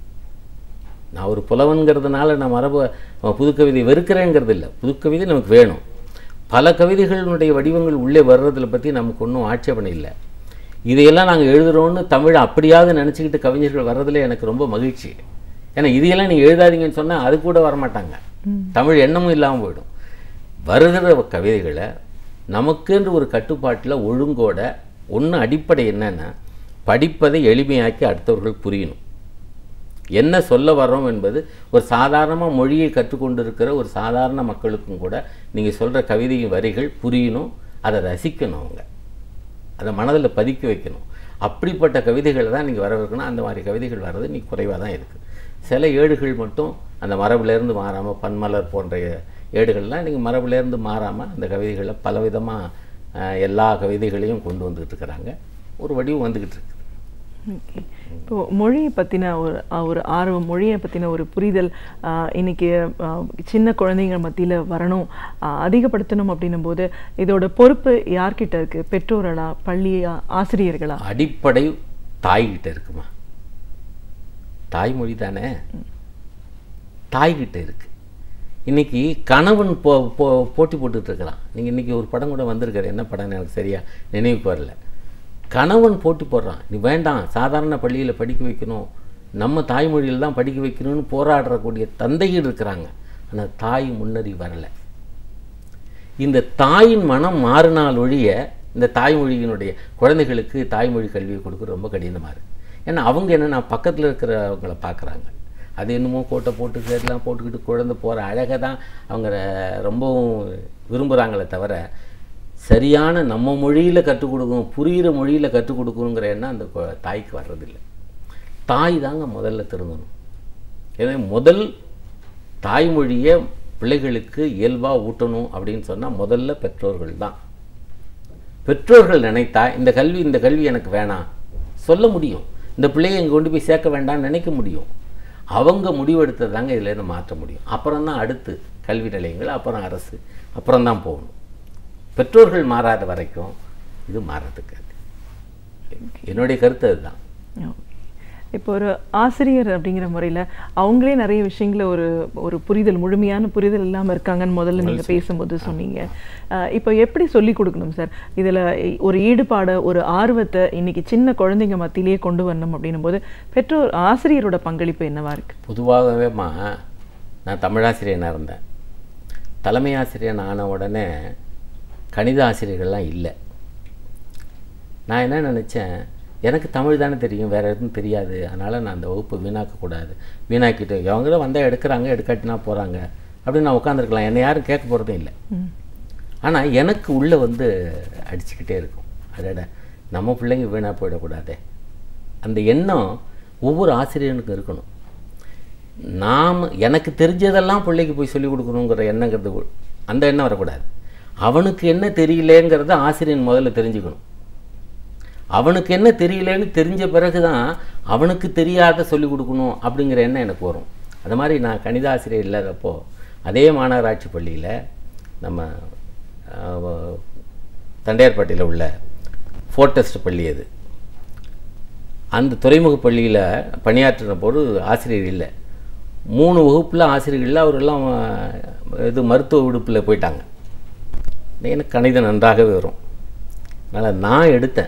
E: நான் ஒரு புலவன்கிறதுனால நான் மரபு புதுக்கவிதை வெறுக்கிறேங்கிறது இல்லை புதுக்கவிதை நமக்கு வேணும் பல கவிதைகளினுடைய வடிவங்கள் உள்ளே வர்றதில் பற்றி நமக்கு ஒன்றும் ஆட்சேபனை இல்லை இதையெல்லாம் நாங்கள் எழுதுகிறோன்னு தமிழை அப்படியாவது நினச்சிக்கிட்டு கவிஞர்கள் வர்றதுல எனக்கு ரொம்ப மகிழ்ச்சி ஏன்னா இதையெல்லாம் நீங்கள் எழுதாதீங்கன்னு சொன்னால் அது கூட வரமாட்டாங்க தமிழ் எண்ணமும் இல்லாமல் போயிடும் வருகிற கவிதைகளை நமக்கென்று ஒரு கட்டுப்பாட்டில் ஒழுங்கோட ஒன்று அடிப்படை என்னன்னா படிப்பதை எளிமையாக்கி அடுத்தவர்கள் புரியணும் என்ன சொல்ல வர்றோம் என்பது ஒரு சாதாரணமாக மொழியை கற்றுக்கொண்டிருக்கிற ஒரு சாதாரண மக்களுக்கும் கூட நீங்கள் சொல்கிற கவிதையின் வரிகள் புரியணும் அதை ரசிக்கணும் அவங்க அதை மனதில் பதிக்க வைக்கணும் அப்படிப்பட்ட கவிதைகளை தான் நீங்கள் வரவேற்கணும் அந்த மாதிரி கவிதைகள் வர்றது நீ குறைவாக தான் இருக்குது சில ஏடுகள் மட்டும் அந்த மரபுலேருந்து மாறாமல் பன்மலர் போன்ற ஏடுகள்லாம் நீங்கள் மரபுலேருந்து மாறாமல் அந்த கவிதைகளை பலவிதமாக எல்லா கவிதைகளையும் கொண்டு வந்துக்கிட்டு இருக்கிறாங்க ஒரு வடிவம் வந்துக்கிட்டு இருக்கு
D: ஓகே இப்போ மொழியை பற்றின ஒரு அஹ், ஒரு ஆர்வம் மொழியை பற்றின ஒரு புரிதல் அஹ், இன்னைக்கு அஹ், சின்ன குழந்தைங்க மத்தியில் வரணும் அஹ், அதிகப்படுத்தணும் அப்படின்னும் போது இதோட பொறுப்பு யார்கிட்ட இருக்கு பெற்றோர்களா பள்ளியா ஆசிரியர்களா
E: அடிப்படை தாய்கிட்ட இருக்குமா தாய்மொழி தானே தாய்கிட்ட இருக்கு இன்னைக்கு கணவன் போ போ போட்டி போட்டுட்டு இருக்கிறான் நீங்கள் இன்னைக்கு ஒரு படம் கூட வந்திருக்காரு என்ன படம்னு எனக்கு சரியா நினைவுக்கு வரல கணவன் போட்டி போடுறான் நீ வேண்டாம் சாதாரண பள்ளியில் படிக்க வைக்கணும் நம்ம தாய்மொழியில் தான் படிக்க வைக்கணும்னு போராடக்கூடிய தந்தைகள் இருக்கிறாங்க ஆனால் தாய் முன்னறி வரலை இந்த தாயின் மனம் மாறினால் ஒழிய இந்த தாய்மொழியினுடைய குழந்தைகளுக்கு தாய்மொழி கல்வியை கொடுக்க ரொம்ப கடினமாக இருக்கு ஏன்னா அவங்க என்னன்னா பக்கத்தில் இருக்கிறவங்கள பார்க்குறாங்க அது என்னமோ கோட்டை போட்டு எல்லாம் போட்டுக்கிட்டு குழந்தை போகிற அழகை தான் அவங்க ர- ரொம்பவும் விரும்புகிறாங்களே தவிர சரியான நம்ம மொழியில் கற்றுக் கொடுக்கணும் புரிகிற மொழியில் கற்றுக் கொடுக்கணுங்கிற எண்ணம் அந்த கொ- தாய்க்கு வர்றதில்லை தாய் தாங்க முதல்ல திருந்தணும் எனவே முதல் தாய்மொழியை பிள்ளைகளுக்கு இயல்பாக ஊட்டணும் அப்படின்னு சொன்னால் முதல்ல பெற்றோர்கள் தான் பெற்றோர்கள் நினைத்தா இந்த கல்வி இந்த கல்வி எனக்கு வேணாம் சொல்ல முடியும் இந்த பிள்ளையை இங்கே கொண்டு போய் சேர்க்க வேண்டாம்னு நினைக்க முடியும் அவங்க முடிவெடுத்தது தாங்க இதுலேருந்து மாற்ற முடியும் அப்புறம் தான் அடுத்து கல்வி நிலையங்கள் அப்புறம் அரசு அப்புறம் தான் போகணும் பெற்றோர்கள் மாறாத வரைக்கும் இது மாறதுக்கு என்னுடைய கருத்து அதுதான்
D: Okay. இப்போ ஒரு ஆசிரியர் அப்படிங்கிற முறையில் அவங்களே நிறைய விஷயங்களை ஒரு ஒரு புரிதல் முழுமையான புரிதல் இல்லாமல் இருக்காங்கன்னு முதல்ல நீங்கள் பேசும்போது சொன்னீங்க அஹ் இப்போ எப்படி சொல்லி கொடுக்கணும் சார் இதில் ஒரு ஈடுபாடை ஒரு ஆர்வத்தை இன்னைக்கு சின்ன குழந்தைங்க மத்தியிலேயே கொண்டு வரணும் அப்படின்னும் போது பெற்றோர் ஆசிரியரோட பங்களிப்பு என்னவா இருக்கு
E: பொதுவாகவேம்மா நான் தமிழாசிரியனாக இருந்தேன் தலைமை ஆசிரியன் ஆன உடனே கணித ஆசிரியர்கள்லாம் இல்லை நான் என்ன நினச்சேன் எனக்கு தமிழ் தானே தெரியும் வேறு எதுவும் தெரியாது அதனால் நான் அந்த வகுப்பு வீணாக்கக்கூடாது வீணாக்கிட்டு அவங்களும் வந்தால் எடுக்கிறாங்க எடுக்காட்டினா போகிறாங்க அப்படின்னு நான் உட்காந்துருக்கலாம் என்னை யாரும் கேட்க போகிறதும் இல்லை ஆனால் எனக்கு உள்ளே வந்து அடிச்சுக்கிட்டே இருக்கும் அடட நம்ம பிள்ளைங்க வீணாக போயிடக்கூடாதே அந்த எண்ணம் ஒவ்வொரு ஆசிரியனுக்கும் இருக்கணும் நாம் எனக்கு தெரிஞ்சதெல்லாம் பிள்ளைக்கு போய் சொல்லிக் கொடுக்கணுங்கிற எண்ணங்கிறது உ- அந்த எண்ணம் வரக்கூடாது அவனுக்கு என்ன தெரியலேங்கிறத ஆசிரியன் முதல்ல தெரிஞ்சுக்கணும் அவனுக்கு என்ன தெரியலேன்னு தெரிஞ்ச பிறகு தான் அவனுக்கு தெரியாத சொல்லிக் கொடுக்கணும் அப்படிங்கிற எண்ணம் எனக்கு வரும் அது மாதிரி நான் கணித ஆசிரியர் இல்லாதப்போ அதே மாநகராட்சி பள்ளியில் நம்ம அஹ், தண்டையார்பட்டியில் உள்ள ஃபோர்டெஸ்ட் பள்ளி அது அந்த துறைமுக பள்ளியில் பணியாற்றின போது ஆசிரியர் இல்லை மூணு வகுப்பில் ஆசிரியர்கள் இல்லை அவரெல்லாம் அஹ், இது மருத்துவ விடுப்பில் போயிட்டாங்க எனக்கு கணிதம் நன்றாகவே வரும் அதனால் நான் எடுத்தேன்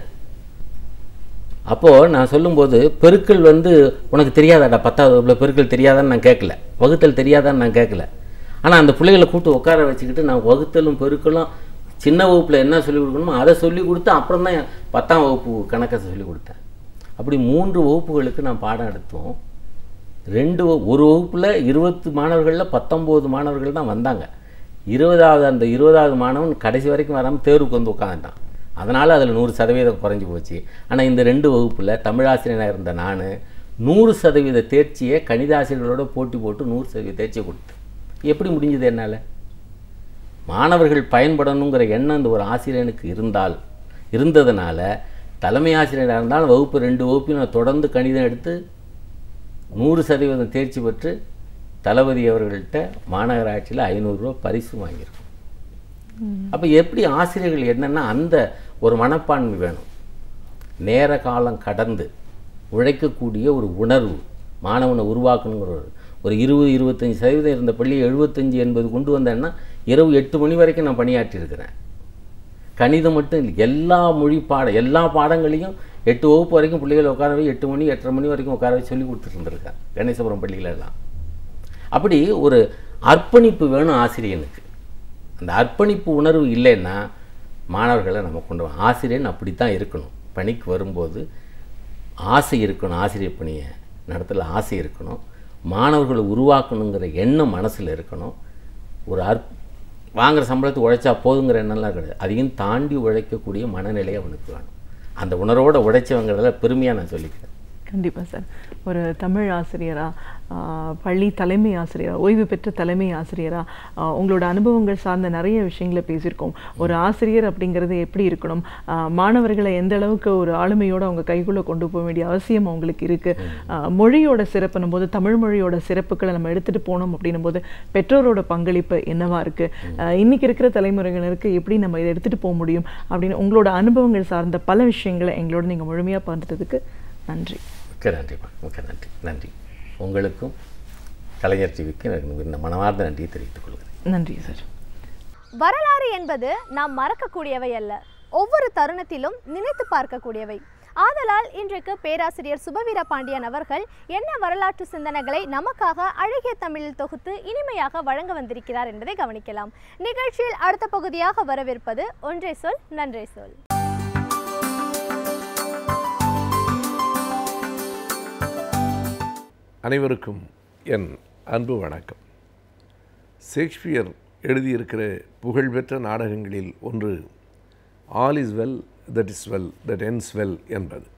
E: அப்போது நான் சொல்லும்போது பெருக்கல் வந்து உனக்கு தெரியாதாடா பத்தாவது வகுப்பில் பெருக்கல் தெரியாதான்னு நான் கேட்கல வகுத்தல் தெரியாதான்னு நான் கேட்கல ஆனால் அந்த பிள்ளைகளை கூப்பிட்டு உட்கார வச்சுக்கிட்டு நான் வகுத்தலும் பெருக்கலும் சின்ன வகுப்பில் என்ன சொல்லிக் கொடுக்கணுமோ அதை சொல்லிக் கொடுத்து அப்புறம் தான் பத்தாம் வகுப்பு கணக்கை சொல்லிக் கொடுத்தேன் அப்படி மூன்று வகுப்புகளுக்கு நான் பாடம் எடுத்தோம் ரெண்டு வகு- ஒரு வகுப்பில் இருபத்து மாணவர்களில் பத்தொம்போது மாணவர்கள் தான் வந்தாங்க இருபதாவது அந்த இருபதாவது மாணவன் கடைசி வரைக்கும் வராமல் தேர்வுக்கு வந்து உட்காந்துட்டான் அதனால் அதில் நூறு சதவீதம் குறைஞ்சி போச்சு ஆனால் இந்த ரெண்டு வகுப்பில் தமிழாசிரியனாக இருந்த நான் நூறு சதவீத தேர்ச்சியை கணிதாசிரியர்களோட போட்டி போட்டு நூறு சதவீத தேர்ச்சியை கொடுத்தேன் எப்படி முடிஞ்சது என்னால் மாணவர்கள் பயன்படணுங்கிற எண்ணம் அந்த ஒரு ஆசிரியனுக்கு இருந்தால் இருந்ததுனால தலைமை ஆசிரியராக இருந்தாலும் வகுப்பு ரெண்டு வகுப்பையும் நான் தொடர்ந்து கணிதம் எடுத்து நூறு சதவீதம் தேர்ச்சி பெற்று தளபதி அவர்கள்ட்ட மாநகராட்சியில் ஐநூறுரூவா பரிசு வாங்கியிருக்கோம் அப்போ எப்படி ஆசிரியர்கள் என்னன்னா அந்த ஒரு மனப்பான்மை வேணும் நேர காலம் கடந்து உழைக்கக்கூடிய ஒரு உணர்வு மாணவனை உருவாக்கணுங்கிற ஒரு ஒரு இருபது இருபத்தஞ்சி சதவீதம் இருந்த பள்ளி எழுபத்தஞ்சி எண்பது கொண்டு வந்தேன்னா இரவு எட்டு மணி வரைக்கும் நான் பணியாற்றியிருக்கிறேன் கணிதம் மட்டும் இல்லை எல்லா மொழி பாடம் எல்லா பாடங்களையும் எட்டு வகுப்பு வரைக்கும் பிள்ளைகளை உட்கார வை எட்டு மணி எட்டரை மணி வரைக்கும் உட்கார வச்சு சொல்லி கொடுத்துட்டு இருந்திருக்கேன் கணேசபுரம் பள்ளிகளெல்லாம் அப்படி ஒரு அர்ப்பணிப்பு வேணும் ஆசிரியனுக்கு அந்த அர்ப்பணிப்பு உணர்வு இல்லைன்னா மாணவர்களை நம்ம கொண்டு வரோம் ஆசிரியன் அப்படித்தான் இருக்கணும் பணிக்கு வரும்போது ஆசை இருக்கணும் ஆசிரியர் பணியை நடத்தல ஆசை இருக்கணும் மாணவர்களை உருவாக்கணுங்கிற எண்ணம் மனசில் இருக்கணும் ஒரு அற் வாங்குற சம்பளத்தை உழைச்சா போதுங்கிற எண்ணம்லாம் கிடையாது அதையும் தாண்டி உழைக்கக்கூடிய மனநிலை அவனுக்கு வேணும் அந்த உணர்வோடு உழைச்சவங்கிறதுல பெருமையாக நான் சொல்லிக்கிறேன்
D: கண்டிப்பா சார் ஒரு தமிழ் ஆசிரியரா ஆஹ், பள்ளி தலைமை ஆசிரியரா ஓய்வு பெற்ற தலைமை ஆசிரியரா ஆஹ், உங்களோட அனுபவங்கள் சார்ந்த நிறைய விஷயங்களை பேசியிருக்கோம் ஒரு ஆசிரியர் அப்படிங்கிறது எப்படி இருக்கணும் ஆஹ், மாணவர்களை எந்த அளவுக்கு ஒரு ஆளுமையோட அவங்க கைக்குள்ள கொண்டு போக வேண்டிய அவசியம் அவங்களுக்கு இருக்கு ஆஹ், மொழியோட சிறப்புனும் போது தமிழ் மொழியோட சிறப்புகளை நம்ம எடுத்துட்டு போனோம் அப்படின்னும் போது பெற்றோரோட பங்களிப்பு என்னவா இருக்கு ஆஹ், இன்னைக்கு இருக்கிற தலைமுறையினருக்கு எப்படி நம்ம இதை எடுத்துட்டு போக முடியும் அப்படின்னு உங்களோட அனுபவங்கள் சார்ந்த பல விஷயங்களை எங்களோட நீங்க முழுமையா பகிர்ந்ததுக்கு நன்றி
E: மிக்க நன்றிம்மா மிக்க நன்றி நன்றி உங்களுக்கும் கலைஞர் டிவிக்கு எனக்கு இந்த மனமார்ந்த நன்றியை தெரிவித்துக் கொள்கிறேன்
D: நன்றி சார்
A: வரலாறு என்பது நாம் மறக்கக்கூடியவை அல்ல ஒவ்வொரு தருணத்திலும் நினைத்து பார்க்கக்கூடியவை ஆதலால் இன்றைக்கு பேராசிரியர் சுபவீர பாண்டியன் அவர்கள் என்ன வரலாற்று சிந்தனைகளை நமக்காக அழகிய தமிழில் தொகுத்து இனிமையாக வழங்க வந்திருக்கிறார் என்பதை கவனிக்கலாம் நிகழ்ச்சியில் அடுத்த பகுதியாக வரவிருப்பது ஒன்றே சொல் நன்றே சொல்
F: அனைவருக்கும் என் அன்பு வணக்கம் ஷேக்ஸ்பியர் எழுதியிருக்கிற புகழ்பெற்ற நாடகங்களில் ஒன்று all is well that is well that ends well என்பது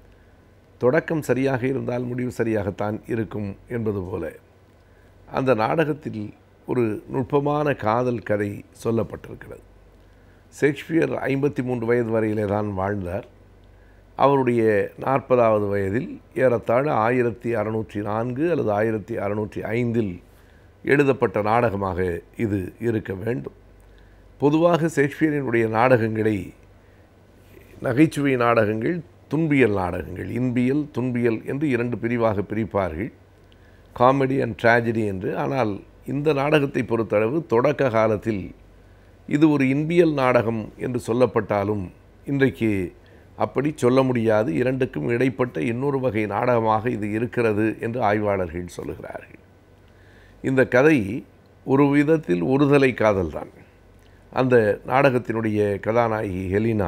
F: தொடக்கம் சரியாக இருந்தால் முடிவு சரியாகத்தான் இருக்கும் என்பது போல அந்த நாடகத்தில் ஒரு நுட்பமான காதல் கதை சொல்லப்பட்டிருக்கிறது ஷேக்ஸ்பியர் ஐம்பத்தி மூன்று வயது வரையிலே தான் வாழ்ந்தார் அவருடைய நாற்பதாவது வயதில் ஏறத்தாழ ஆயிரத்தி அறநூற்றி நான்கு அல்லது ஆயிரத்தி அறநூற்றி ஐந்தில் எழுதப்பட்ட நாடகமாக இது இருக்க வேண்டும் பொதுவாக ஷேக்ஸ்பியரினுடைய நாடகங்களை நகைச்சுவை நாடகங்கள் துன்பியல் நாடகங்கள் இன்பியல் துன்பியல் என்று இரண்டு பிரிவாக பிரிப்பார்கள் காமெடி அண்ட் ட்ராஜடி என்று ஆனால் இந்த நாடகத்தை பொறுத்தளவு தொடக்க காலத்தில் இது ஒரு இன்பியல் நாடகம் என்று சொல்லப்பட்டாலும் இன்றைக்கு அப்படி சொல்ல முடியாது இரண்டுக்கும் இடைப்பட்ட இன்னொரு வகை நாடகமாக இது இருக்கிறது என்று ஆய்வாளர்கள் சொல்லுகிறார்கள் இந்த கதை ஒரு விதத்தில் ஒருதலை காதல்தான் அந்த நாடகத்தினுடைய கதாநாயகி ஹெலினா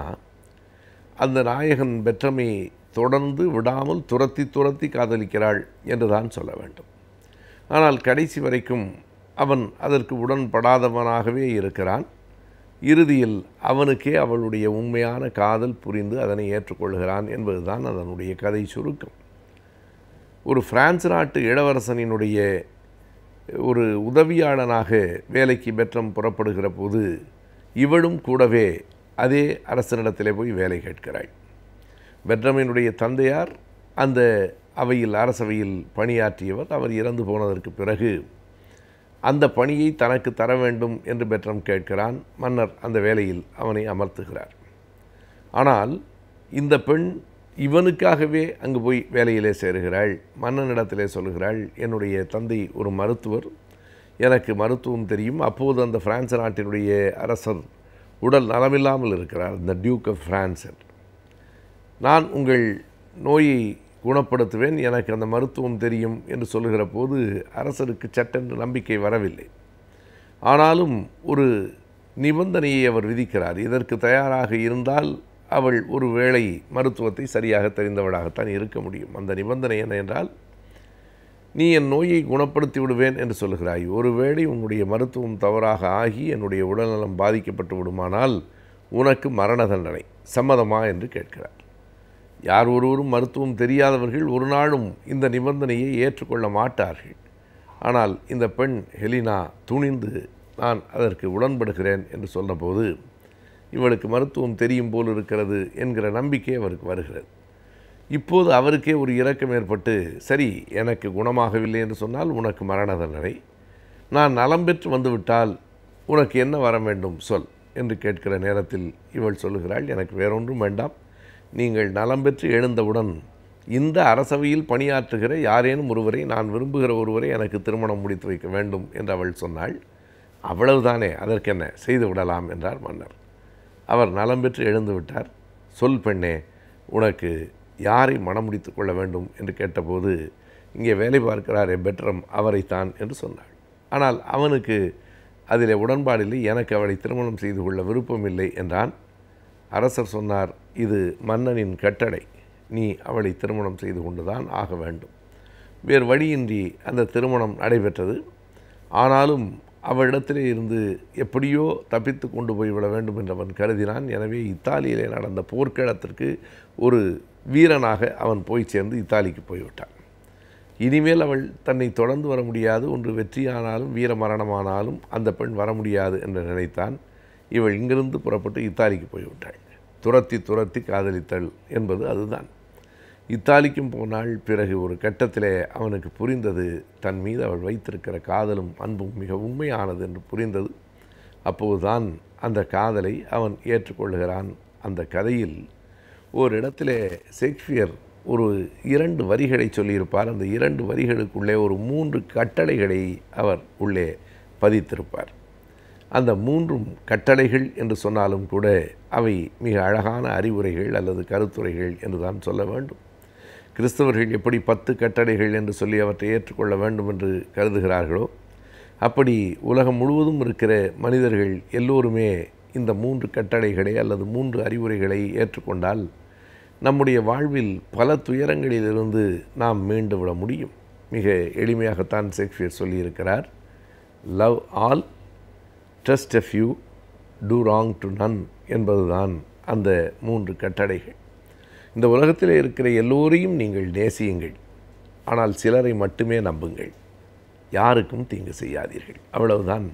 F: அந்த நாயகன் பெற்றமை தொடர்ந்து விடாமல் துரத்தி துரத்தி காதலிக்கிறாள் என்று தான் சொல்ல வேண்டும் ஆனால் கடைசி வரைக்கும் அவன் அதற்கு உடன்படாதவனாகவே இருக்கிறான் இறுதியில் அவனுக்கே அவளுடைய உண்மையான காதல் புரிந்து அதனை ஏற்றுக்கொள்கிறான் என்பதுதான் அதனுடைய கதை சுருக்கம் ஒரு பிரான்ஸ் நாட்டு இளவரசனினுடைய ஒரு உதவியாளனாக வேலைக்கு பெற்றம் புறப்படுகிற போது இவளும் கூடவே அதே அரசனிடத்திலே போய் வேலை கேட்கிறாள் பெட்ரமினுடைய தந்தையார் அந்த அவையில் அரசவையில் பணியாற்றியவர் அவர் இறந்து போனதற்கு பிறகு அந்த பணியை தனக்கு தர வேண்டும் என்று பெட்ரம் கேட்கிறான் மன்னர் அந்த வேலையில் அவனை அமர்த்துகிறார் ஆனால் இந்த பெண் இவனுக்காகவே அங்கு போய் வேலையிலே சேருகிறாள் மன்னனிடத்திலே சொல்கிறாள் என்னுடைய தந்தை ஒரு மருத்துவர் எனக்கு மருத்துவம் தெரியும் அப்போது அந்த பிரான்ஸ் நாட்டினுடைய அரசர் உடல் நலமில்லாமல் இருக்கிறார் இந்த டியூக் ஆஃப் பிரான்ஸ் என்று நான் உங்கள் நோயை குணப்படுத்துவேன் எனக்கு அந்த மருத்துவம் தெரியும் என்று சொல்லுகிற போது அரசருக்கு சட்டென்று நம்பிக்கை வரவில்லை ஆனாலும் ஒரு நிபந்தனையை அவர் விதிக்கிறார் இதற்கு தயாராக இருந்தால் அவள் ஒரு வேளை மருத்துவத்தை சரியாக தெரிந்தவளாகத்தான் இருக்க முடியும் அந்த நிபந்தனை என்ன என்றால் நீ என் நோயை குணப்படுத்தி விடுவேன் என்று சொல்கிறாய் ஒருவேளை உன்னுடைய மருத்துவம் தவறாக ஆகி என்னுடைய உடல்நலம் பாதிக்கப்பட்டு விடுமானால் உனக்கு மரண தண்டனை சம்மதமா என்று கேட்கிறார் யார் ஒருவரும் மருத்துவம் தெரியாதவர்கள் ஒரு நாளும் இந்த நிபந்தனையை ஏற்றுக்கொள்ள மாட்டார்கள் ஆனால் இந்த பெண் ஹெலினா துணிந்து நான் அதற்கு உடன்படுகிறேன் என்று சொன்னபோது இவளுக்கு மருத்துவம் தெரியும் போல் இருக்கிறது என்கிற நம்பிக்கை அவருக்கு வருகிறது இப்போது அவருக்கே ஒரு இரக்கம் ஏற்பட்டு சரி எனக்கு குணமாகவில்லை என்று சொன்னால் உனக்கு மரண தண்டனை நான் நலம் பெற்று வந்துவிட்டால் உனக்கு என்ன வர வேண்டும் சொல் என்று கேட்கிற நேரத்தில் இவள் சொல்லுகிறாள் எனக்கு வேறொன்றும் வேண்டாம் நீங்கள் நலம் பெற்று எழுந்தவுடன் இந்த அரசவையில் பணியாற்றுகிற யாரேனும் ஒருவரை நான் விரும்புகிற ஒருவரை எனக்கு திருமணம் முடித்து வைக்க வேண்டும் என்று அவள் சொன்னாள் அவ்வளவுதானே அதற்கென்ன செய்து விடலாம் என்றார் மன்னர் அவர் நலம் பெற்று எழுந்து விட்டார் சொல் பெண்ணே உனக்கு யாரை மனம் முடித்து கொள்ள வேண்டும் என்று கேட்டபோது இங்கே வேலை பார்க்கிறார் பெட்ரம் அவரைத்தான் என்று சொன்னாள் ஆனால் அவனுக்கு அதிலே உடன்பாடில்லை எனக்கு அவளை திருமணம் செய்து கொள்ள விருப்பமில்லை என்றான் அரசர் சொன்னார் இது மன்னனின் கட்டளை நீ அவளை திருமணம் செய்து கொண்டுதான் ஆக வேண்டும் வேறு வழியின்றி அந்த திருமணம் நடைபெற்றது ஆனாலும் அவளிடத்திலே இருந்து எப்படியோ தப்பித்து கொண்டு போய்விட வேண்டும் என்று அவன் கருதினான் எனவே இத்தாலியிலே நடந்த போர்க்களத்திற்கு ஒரு வீரனாக அவன் போய் சேர்ந்து இத்தாலிக்கு போய்விட்டான் இனிமேல் அவள் தன்னை தொடர்ந்து வர முடியாது ஒன்று வெற்றியானாலும் வீர மரணமானாலும் அந்த பெண் வர முடியாது என்று நினைத்தான் இவள் இங்கிருந்து புறப்பட்டு இத்தாலிக்கு போய்விட்டாள் துரத்தி துரத்தி காதலித்தள் என்பது அதுதான் இத்தாலிக்கும் போனாள் பிறகு ஒரு கட்டத்திலே அவனுக்கு புரிந்தது தன் மீது அவள் வைத்திருக்கிற காதலும் அன்பும் மிக உண்மையானது என்று புரிந்தது அப்போதுதான் அந்த காதலை அவன் ஏற்றுக்கொள்கிறான் அந்த கதையில் ஒரு இடத்திலே ஷேக்ஸ்பியர் ஒரு இரண்டு வரிகளை சொல்லியிருப்பார் அந்த இரண்டு வரிகளுக்குள்ளே ஒரு மூன்று கட்டளைகளை அவர் உள்ளே பதித்திருப்பார் அந்த மூன்றும் கட்டளைகள் என்று சொன்னாலும் கூட அவை மிக அழகான அறிவுரைகள் அல்லது கருத்துரைகள் என்று தான் சொல்ல வேண்டும் கிறிஸ்தவர்கள் எப்படி பத்து கட்டளைகள் என்று சொல்லி அவற்றை ஏற்றுக்கொள்ள வேண்டும் என்று கருதுகிறார்களோ அப்படி உலகம் முழுவதும் இருக்கிற மனிதர்கள் எல்லோருமே இந்த மூன்று கட்டளைகளை அல்லது மூன்று அறிவுரைகளை ஏற்றுக்கொண்டால் நம்முடைய வாழ்வில் பல துயரங்களிலிருந்து நாம் மீண்டு விட முடியும் மிக எளிமையாகத்தான் ஷேக்ஸ்பியர் சொல்லியிருக்கிறார் love all trust a few do wrong to none என்பதுதான் அந்த மூன்று கட்டளைகள் இந்த உலகத்தில் இருக்கிற எல்லோரையும் நீங்கள் நேசியுங்கள் ஆனால் சிலரை மட்டுமே நம்புங்கள் யாருக்கும் தீங்கு செய்யாதீர்கள் அவ்வளவுதான்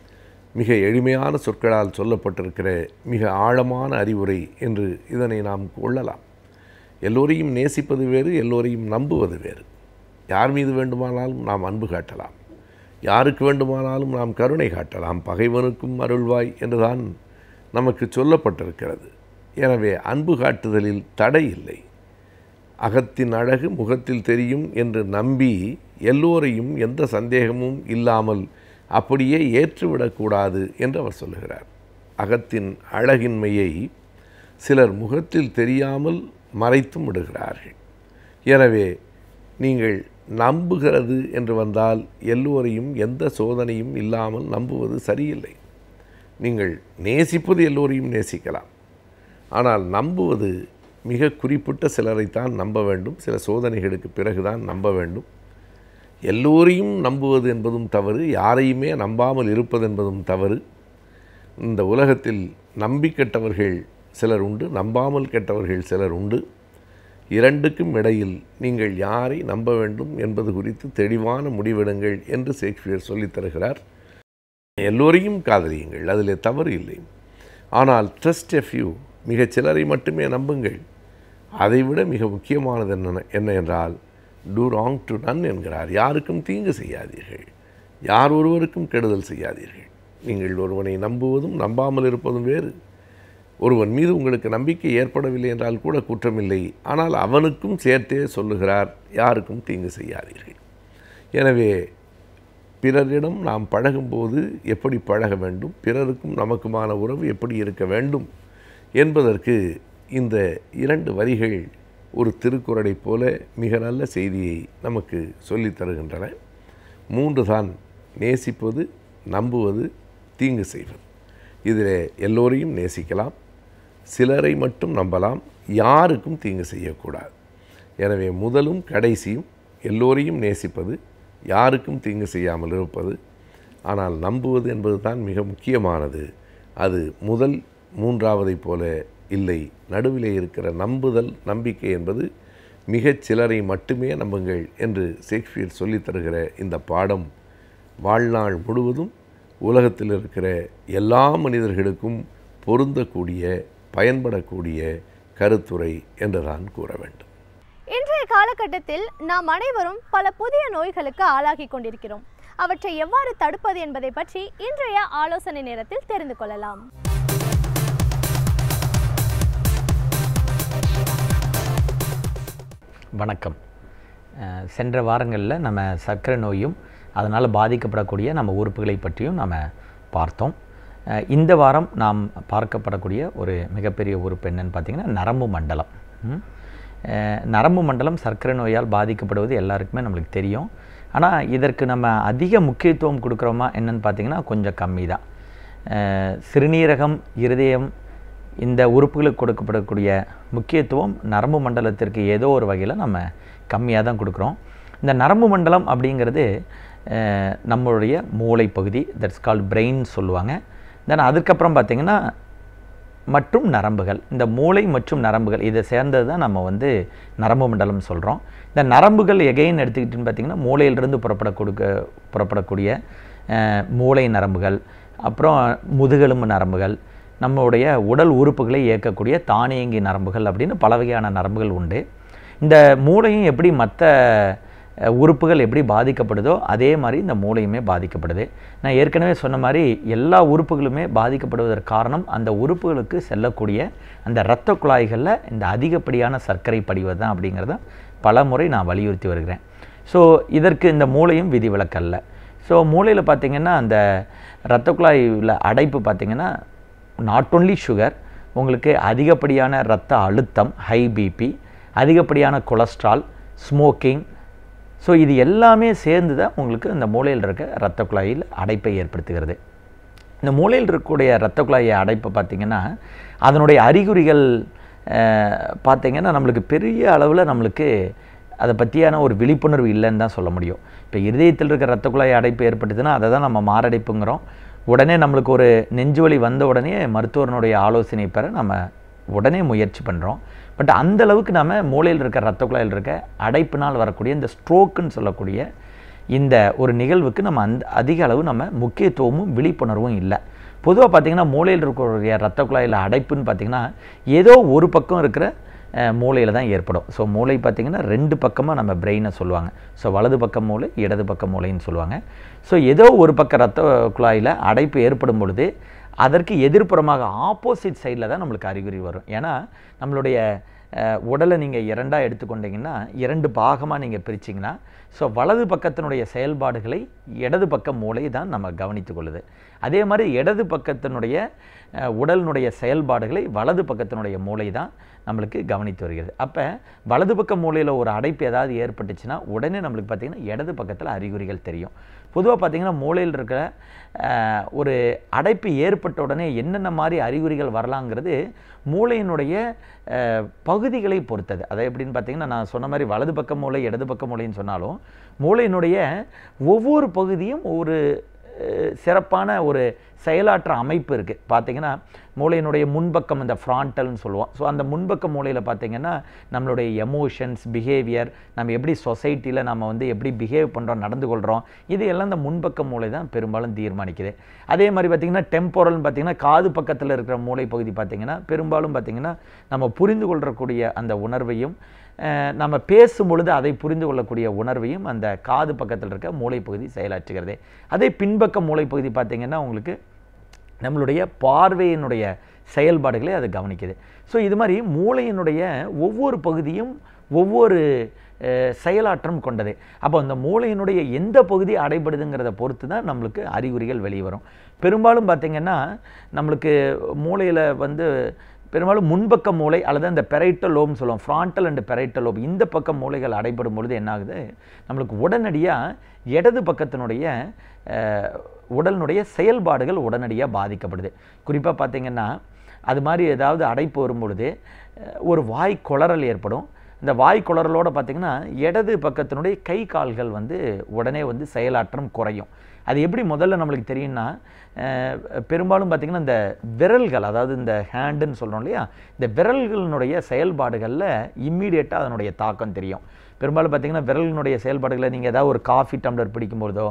F: மிக எளிமையான சொற்களால் சொல்லப்பட்டிருக்கிற மிக ஆழமான அறிவுரை என்று இதனை நாம் கொள்ளலாம் எல்லோரையும் நேசிப்பது வேறு எல்லோரையும் நம்புவது வேறு யார் மீது வேண்டுமானாலும் நாம் அன்பு காட்டலாம் யாருக்கு வேண்டுமானாலும் நாம் கருணை காட்டலாம் பகைவனுக்கும் அருள்வாய் என்றுதான் நமக்கு சொல்லப்பட்டிருக்கிறது எனவே அன்பு காட்டுதலில் தடை இல்லை அகத்தின் அழகு முகத்தில் தெரியும் என்று நம்பி எல்லோரையும் எந்த சந்தேகமும் இல்லாமல் அப்படியே ஏற்றுவிடக்கூடாது என்று அவர் சொல்லுகிறார் அகத்தின் அழகின்மையை சிலர் முகத்தில் தெரியாமல் மறைத்தும் விடுகிறார்கள் எனவே நீங்கள் நம்புகிறது என்று வந்தால் எல்லோரையும் எந்த சோதனையும் இல்லாமல் நம்புவது சரியில்லை நீங்கள் நேசிப்பது எல்லோரையும் நேசிக்கலாம் ஆனால் நம்புவது மிக குறிப்பிட்ட சிலரைத்தான் நம்ப வேண்டும் சில சோதனைகளுக்கு பிறகுதான் நம்ப வேண்டும் எல்லோரையும் நம்புவது என்பதும் தவறு யாரையுமே நம்பாமல் இருப்பது என்பதும் தவறு இந்த உலகத்தில் நம்பி கெட்டவர்கள் சிலர் உண்டு நம்பாமல் கெட்டவர்கள் சிலர் உண்டு இரண்டுக்கும் இடையில் நீங்கள் யாரை நம்ப வேண்டும் என்பது குறித்து தெளிவான முடிவெடுங்கள் என்று ஷேக்ஸ்பியர் சொல்லித் தருகிறார் எல்லோரையும் காதலியுங்கள் அதில் தவறு இல்லை ஆனால் ட்ரஸ்ட் எ ஃபியூ மிகச் சிலரை மட்டுமே நம்புங்கள் அதைவிட மிக முக்கியமானது என்ன என்ன என்றால் டூ ராங் டு நன் என்கிறார் யாருக்கும் தீங்கு செய்யாதீர்கள் யார் ஒருவருக்கும் கெடுதல் செய்யாதீர்கள் நீங்கள் ஒருவனை நம்புவதும் நம்பாமல் இருப்பதும் வேறு ஒருவன் மீது உங்களுக்கு நம்பிக்கை ஏற்படவில்லை என்றால் கூட குற்றமில்லை ஆனால் அவனுக்கும் சேர்த்தே சொல்லுகிறார் யாருக்கும் தீங்கு செய்யாதீர்கள் எனவே பிறரிடம் நாம் பழகும்போது எப்படி பழக வேண்டும் பிறருக்கும் நமக்குமான உறவு எப்படி இருக்க வேண்டும் என்பதற்கு இந்த இரண்டு வரிகள் ஒரு திருக்குறளைப் போல மிக நல்ல செய்தியை நமக்கு சொல்லித் தருகின்றன மூன்று தான் நேசிப்பது நம்புவது தீங்கு செய்வது இதில் எல்லோரையும் நேசிக்கலாம் சிலரை மட்டும் நம்பலாம் யாருக்கும் தீங்கு செய்யக்கூடாது எனவே முதலும் கடைசியும் எல்லோரையும் நேசிப்பது யாருக்கும் தீங்கு செய்யாமல் இருப்பது ஆனால் நம்புவது என்பது தான் மிக முக்கியமானது அது முதல் மூன்றாவதைப் போல இல்லை நடுவிலே இருக்கிற நம்புதல் நம்பிக்கை என்பது மிகச் சிலரை மட்டுமே நம்புங்கள் என்று ஷேக்ஸ்பியர் சொல்லித் தருகிற இந்த பாடம் வாழ்நாள் முழுவதும் உலகத்தில் இருக்கிற எல்லா மனிதர்களுக்கும் பொருந்தக்கூடிய பயன்படக்கூடிய கருத்துரை என்று நான் கூற வேண்டும்
A: இன்றைய காலகட்டத்தில் நாம் அனைவரும் பல புதிய நோய்களுக்கு ஆளாகி கொண்டிருக்கிறோம் அவற்றை எவ்வாறு தடுப்பது என்பதை பற்றி இன்றைய ஆலோசனை நேரத்தில் தெரிந்து கொள்ளலாம்
G: வணக்கம் அஹ் சென்ற வாரங்களில் நம்ம சர்க்கரை நோயும் அதனால் பாதிக்கப்படக்கூடிய நம்ம உறுப்புகளை பற்றியும் நம்ம பார்த்தோம் அஹ் இந்த வாரம் நாம் பார்க்கப்படக்கூடிய ஒரு மிகப்பெரிய உறுப்பு என்னன்னு பார்த்தீங்கன்னா நரம்பு மண்டலம் ம். அஹ் நரம்பு மண்டலம் சர்க்கரை நோயால் பாதிக்கப்படுவது எல்லாருக்குமே நம்மளுக்கு தெரியும் ஆனால் இதற்கு நம்ம அதிக முக்கியத்துவம் கொடுக்குறோமா என்னன்னு பார்த்தீங்கன்னா கொஞ்சம் கம்மி தான் அஹ் சிறுநீரகம் இருதயம் இந்த உறுப்புகளுக்கு கொடுக்கப்படக்கூடிய முக்கியத்துவம் நரம்பு மண்டலத்திற்கு ஏதோ ஒரு வகையில் நம்ம கம்மியாக தான் கொடுக்குறோம் இந்த நரம்பு மண்டலம் அப்படிங்கிறது அஹ், நம்மளுடைய மூளை பகுதி தட்ஸ் கால் பிரெயின் சொல்லுவாங்க தென் அதுக்கப்புறம் பார்த்திங்கன்னா மற்றும் நரம்புகள் இந்த மூளை மற்றும் நரம்புகள் இதை சேர்ந்தது தான் நம்ம வந்து நரம்பு மண்டலம் சொல்கிறோம் இந்த நரம்புகள் எகைன் எடுத்துக்கிட்டுன்னு பார்த்திங்கன்னா மூளையிலிருந்து புறப்பட கொடுக்க புறப்படக்கூடிய அஹ், மூளை நரம்புகள் அப்புறம் முதுகெலும்பு நரம்புகள் நம்மளுடைய உடல் உறுப்புகளை இயக்கக்கூடிய தானியங்கி நரம்புகள் அப்படின்னு பல வகையான நரம்புகள் உண்டு இந்த மூளையும் எப்படி மற்ற அஹ், உறுப்புகள் எப்படி பாதிக்கப்படுதோ அதே மாதிரி இந்த மூளையுமே பாதிக்கப்படுது நான் ஏற்கனவே சொன்ன மாதிரி எல்லா உறுப்புகளுமே பாதிக்கப்படுவதற்கு காரணம் அந்த உறுப்புகளுக்கு செல்லக்கூடிய அந்த இரத்த குழாய்களில் இந்த அதிகப்படியான சர்க்கரை படிவது தான் அப்படிங்கிறத பல முறை நான் வலியுறுத்தி வருகிறேன் ஸோ இதற்கு இந்த மூளையும் விதிவிலக்கல்ல ஸோ மூளையில் பார்த்திங்கன்னா அந்த இரத்த குழாயில் அடைப்பு பார்த்திங்கன்னா நாட் ஒன்லி சுகர் உங்களுக்கு அதிகப்படியான இரத்த அழுத்தம் ஹை பிபி அதிகப்படியான கொலஸ்ட்ரால் ஸ்மோக்கிங் ஸோ இது எல்லாமே சேர்ந்து தான் உங்களுக்கு இந்த மூளையில் இருக்க இரத்த குழாயில் அடைப்பை ஏற்படுத்துகிறது இந்த மூளையில் இருக்கக்கூடிய இரத்த குழாயை அடைப்பை பார்த்திங்கன்னா அதனுடைய அறிகுறிகள் பார்த்திங்கன்னா நம்மளுக்கு பெரிய அளவில் நம்மளுக்கு அதை பற்றியான ஒரு விழிப்புணர்வு இல்லைன்னு தான் சொல்ல முடியும் இப்போ இருதயத்தில் இருக்கிற இரத்த குழாய் அடைப்பு ஏற்பட்டுதுன்னா அதை தான் நம்ம மாரடைப்புங்கிறோம் உடனே நம்மளுக்கு ஒரு நெஞ்சு வலி வந்த உடனே மருத்துவரனுடைய ஆலோசனை பெற நம்ம உடனே முயற்சி பண்ணுறோம் பட் அந்த அளவுக்கு நம்ம மூளையில் இருக்க இரத்த குழாயில் இருக்க அடைப்பினால் வரக்கூடிய இந்த ஸ்ட்ரோக்குன்னு சொல்லக்கூடிய இந்த ஒரு நிகழ்வுக்கு நம்ம அந்த அதிக அளவு நம்ம முக்கியத்துவமும் விழிப்புணர்வும் இல்லை பொதுவாக பார்த்திங்கன்னா மூளையில் இருக்கக்கூடிய இரத்த குழாயில் அடைப்புன்னு பார்த்திங்கன்னா ஏதோ ஒரு பக்கம் இருக்கிற மூளையில் தான் ஏற்படும் ஸோ மூளை பார்த்திங்கன்னா ரெண்டு பக்கமாக நம்ம பிரெயினை சொல்லுவாங்க ஸோ வலது பக்கம் மூளை இடது பக்கம் மூளைன்னு சொல்லுவாங்க ஸோ ஏதோ ஒரு பக்கம் ரத்த குழாயில் அடைப்பு ஏற்படும் பொழுது அதற்கு எதிர்ப்புறமாக ஆப்போசிட் சைடில் தான் நம்மளுக்கு அறிகுறி வரும் ஏன்னா நம்மளுடைய அஹ், உடலை நீங்கள் இரண்டாக எடுத்துக்கொண்டீங்கன்னா இரண்டு பாகமாக நீங்கள் பிரிச்சிங்கன்னா ஸோ வலது பக்கத்தினுடைய செயல்பாடுகளை இடது பக்க மூளை தான் நம்ம கவனித்து கொள்ளுது அதே மாதிரி இடது பக்கத்தினுடைய அஹ், உடலினுடைய செயல்பாடுகளை வலது பக்கத்தினுடைய மூளை தான் நம்மளுக்கு கவனித்து வருகிறது அப்போ வலது பக்க மூலையில் ஒரு அடைப்பு ஏதாவது ஏற்பட்டுச்சுன்னா உடனே நம்மளுக்கு பார்த்திங்கன்னா இடது பக்கத்தில் அறிகுறிகள் தெரியும் பொதுவாக பார்த்திங்கன்னா மூளையில் இருக்கிற அஹ், ஒரு அடைப்பு ஏற்பட்ட உடனே என்னென்ன மாதிரி அறிகுறிகள் வரலாங்கிறது மூளையினுடைய அஹ், பகுதிகளை பொறுத்தது அதை எப்படின்னு பார்த்தீங்கன்னா நான் சொன்ன மாதிரி வலது பக்க மூளை இடது பக்க மூளைன்னு சொன்னாலும் மூளையினுடைய ஒவ்வொரு பகுதியும் ஒரு அஹ், சிறப்பான ஒரு செயலாற்ற அமைப்பு இருக்குது பார்த்தீங்கன்னா மூளையினுடைய முன்பக்கம் இந்த ஃப்ராண்டல்னு சொல்லுவோம் ஸோ அந்த முன்பக்க மூளையில் பார்த்தீங்கன்னா நம்மளுடைய எமோஷன்ஸ் பிஹேவியர் நம்ம எப்படி சொசைட்டியில் நம்ம வந்து எப்படி பிஹேவ் பண்ணுறோம் நடந்து கொள்கிறோம் இது எல்லாம் இந்த முன்பக்க மூளை தான் பெரும்பாலும் தீர்மானிக்குது அதே மாதிரி பார்த்திங்கன்னா டெம்போரல்னு பார்த்திங்கன்னா காது பக்கத்தில் இருக்கிற மூளை பகுதி பார்த்திங்கன்னா பெரும்பாலும் பார்த்திங்கன்னா நம்ம புரிந்து கொள்ளக்கூடிய அந்த உணர்வையும் அஹ், நம்ம பேசும் பொழுது அதை புரிந்து கொள்ளக்கூடிய உணர்வையும் அந்த காது பக்கத்தில் இருக்க மூளைப்பகுதி செயலாற்றுகிறது அதே பின்பக்க மூளைப்பகுதி பார்த்திங்கன்னா உங்களுக்கு நம்மளுடைய பார்வையினுடைய செயல்பாடுகளை அது கவனிக்குது ஸோ இது மாதிரி மூளையினுடைய ஒவ்வொரு பகுதியும் ஒவ்வொரு அஹ், செயலாற்றம் கொண்டது அப்போ அந்த மூளையினுடைய எந்த பகுதி அடைபடுதுங்கிறத பொறுத்து தான் நம்மளுக்கு அறிகுறிகள் வெளியே வரும் பெரும்பாலும் பார்த்திங்கன்னா நம்மளுக்கு மூளையில் வந்து பெரும்பாலும் முன்பக்க மூளை அல்லது அந்த பெரைட்டல் லோப்னு சொல்லுவோம் ஃப்ராண்டல் அண்ட் பெரைட்டல் லோப் இந்த பக்கம் மூளைகள் அடைபடும் பொழுது என்ன ஆகுது நம்மளுக்கு உடனடியாக இடது பக்கத்தினுடைய அஹ், உடலினுடைய செயல்பாடுகள் உடனடியாக பாதிக்கப்படுது குறிப்பாக பார்த்தீங்கன்னா அது மாதிரி ஏதாவது அடைப்பு வரும் பொழுது அஹ், ஒரு வாய் குளறல் ஏற்படும் இந்த வாய் குளறலோட பார்த்திங்கன்னா இடது பக்கத்தினுடைய கை கால்கள் வந்து உடனே வந்து செயலாற்றம் குறையும் அது எப்படி முதல்ல நம்மளுக்கு தெரியும்னா அஹ், பெரும்பாலும் பார்த்திங்கன்னா இந்த விரல்கள் அதாவது இந்த ஹேண்டுன்னு சொல்கிறோம் இல்லையா இந்த விரல்களினுடைய செயல்பாடுகளில் இம்மீடியட்டாக அதனுடைய தாக்கம் தெரியும் பெரும்பாலும் பார்த்திங்கன்னா விரலினுடைய செயல்பாடுகளை நீங்கள் ஏதாவது ஒரு காஃபி டம்ளர் பிடிக்கும்பொழுதோ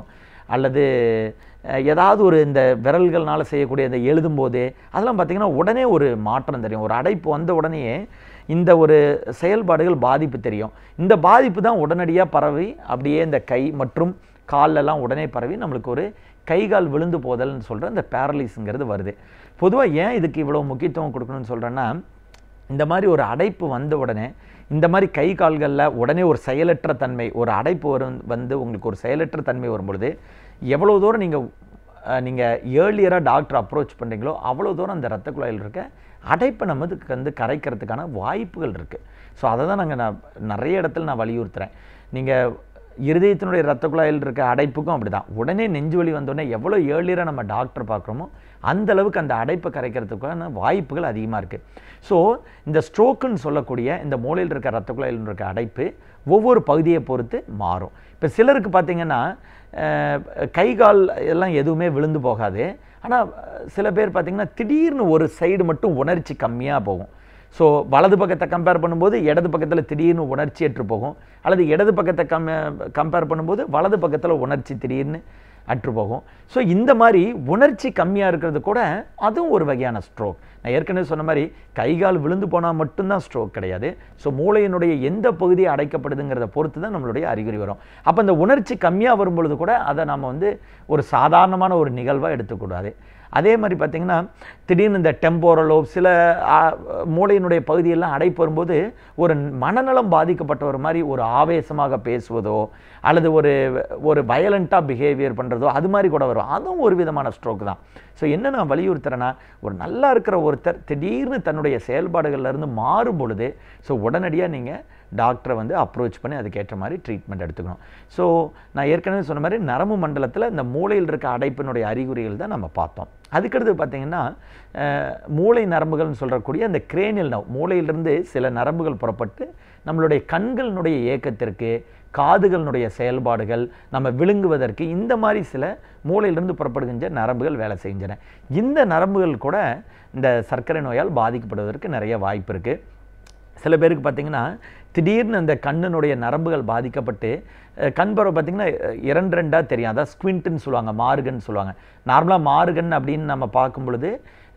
G: அல்லது அஹ், ஏதாவது ஒரு இந்த விரல்கள்னால செய்யக்கூடிய இந்த எழுதும்போது அதெல்லாம் பார்த்திங்கன்னா உடனே ஒரு மாற்றம் தெரியும் ஒரு அடைப்பு வந்த உடனேயே இந்த ஒரு செயல்பாடுகள் பாதிப்பு தெரியும் இந்த பாதிப்பு தான் உடனடியாக பரவி அப்படியே இந்த கை மற்றும் கால்லெல்லாம் உடனே பரவி நம்மளுக்கு ஒரு கை கால் விழுந்து போதல்னு சொல்கிற இந்த பேரலிஸுங்கிறது வருது பொதுவாக ஏன் இதுக்கு இவ்வளோ முக்கியத்துவம் கொடுக்கணும்னு சொல்கிறேன்னா இந்த மாதிரி ஒரு அடைப்பு வந்த உடனே இந்த மாதிரி கை கால்களில் உடனே ஒரு செயலற்ற தன்மை ஒரு அடைப்பு வரும் வந்து உங்களுக்கு ஒரு செயலற்ற தன்மை வரும் பொழுது எவ்வளோ தூரம் நீங்கள் நீங்கள் ஏர்லியராக டாக்டர் அப்ரோச் பண்ணுறீங்களோ அவ்வளோ தூரம் அந்த ரத்த குழாயில் இருக்க அடைப்பை நமக்கு வந்து கரைக்கிறதுக்கான வாய்ப்புகள் இருக்குது ஸோ அதை தான் நாங்கள் நான் நிறைய இடத்துல நான் வலியுறுத்துகிறேன் நீங்கள் இருதயத்தினுடைய ரத்த குழாயில் இருக்க அடைப்புக்கும் அப்படிதான் உடனே நெஞ்சு வலி வந்தோடனே எவ்வளோ ஏர்லியராக நம்ம டாக்டர் பார்க்குறோமோ அந்த அளவுக்கு அந்த அடைப்பை கரைக்கிறதுக்கான வாய்ப்புகள் அதிகமாக இருக்குது ஸோ இந்த ஸ்ட்ரோக்குன்னு சொல்லக்கூடிய இந்த மூளையில் இருக்க ரத்த குழாயில் இருக்க அடைப்பு ஒவ்வொரு பகுதியை பொறுத்து மாறும் இப்போ சிலருக்கு பார்த்தீங்கன்னா அஹ், கை கால் எல்லாம் எதுவுமே விழுந்து போகாது ஆனால் சில பேர் பார்த்தீங்கன்னா திடீர்னு ஒரு சைடு மட்டும் உணர்ச்சி கம்மியாக போகும் ஸோ வலது பக்கத்தை கம்பேர் பண்ணும்போது இடது பக்கத்தில் திடீர்னு உணர்ச்சி ஏற்று போகும் அல்லது இடது பக்கத்தை கம் கம்பேர் பண்ணும்போது வலது பக்கத்தில் உணர்ச்சி திடீர்னு அற்று போகும் ஸோ இந்த மாதிரி உணர்ச்சி கம்மியாக இருக்கிறது கூட அதுவும் ஒரு வகையான ஸ்ட்ரோக் நான் ஏற்கனவே சொன்ன மாதிரி கை கால் விழுந்து போனால் மட்டும்தான் ஸ்ட்ரோக் கிடையாது ஸோ மூளையினுடைய எந்த பகுதி அடைக்கப்படுதுங்கிறத பொறுத்து தான் நம்மளுடைய அறிகுறி வரும் அப்போ அந்த உணர்ச்சி கம்மியாக வரும் பொழுது கூட அதை நம்ம வந்து ஒரு சாதாரணமான ஒரு நிகழ்வாக எடுத்துக்கூடாது அதே மாதிரி பார்த்தீங்கன்னா திடீர்னு இந்த டெம்போரலோ சில ஆ, மூளையினுடைய பகுதியெல்லாம் அடைப்பு வரும்போது ஒரு மனநலம் பாதிக்கப்பட்ட ஒரு மாதிரி ஒரு ஆவேசமாக பேசுவதோ அல்லது ஒரு ஒரு வயலண்ட்டாக பிஹேவியர் பண்ணுறதோ அது மாதிரி கூட வரும் அதுவும் ஒரு விதமான ஸ்ட்ரோக் தான் ஸோ என்ன நான் வலியுறுத்துறேன்னா ஒரு நல்லா இருக்கிற ஒருத்தர் திடீர்னு தன்னுடைய செயல்பாடுகள்ல இருந்து மாறும் பொழுது ஸோ உடனடியாக நீங்கள் டாக்டரை வந்து அப்ரோச் பண்ணி அதுக்கேற்ற மாதிரி ட்ரீட்மெண்ட் எடுத்துக்கணும் ஸோ நான் ஏற்கனவே சொன்ன மாதிரி நரம்பு மண்டலத்தில் இந்த மூளையில் இருக்க அடைப்பினுடைய அறிகுறிகள் தான் நம்ம பார்த்தோம் அதுக்கடுத்து பார்த்தீங்கன்னா அஹ், மூளை நரம்புகள்னு சொல்கிறக்கூடிய அந்த கிரேனியல் நவ் மூளையிலிருந்து சில நரம்புகள் புறப்பட்டு நம்மளுடைய கண்களினுடைய இயக்கத்திற்கு காதுகளினுடைய செயல்பாடுகள் நம்ம விழுங்குவதற்கு இந்த மாதிரி சில மூளையிலிருந்து புறப்படுகின்ற நரம்புகள் வேலை செய்கின்றன இந்த நரம்புகள் கூட இந்த சர்க்கரை நோயால் பாதிக்கப்படுவதற்கு நிறைய வாய்ப்பு இருக்குது சில பேருக்கு பார்த்தீங்கன்னா திடீர்னு அந்த கண்ணினுடைய நரம்புகள் பாதிக்கப்பட்டு அஹ், கண் பார்வை பார்த்தீங்கன்னா அஹ், இரண்டு ரெண்டாக தெரியும் அதான் ஸ்குவிண்ட்டுன்னு சொல்லுவாங்க மார்கன் சொல்லுவாங்க நார்மலாக மார்கன் அப்படின்னு நம்ம பார்க்கும் பொழுது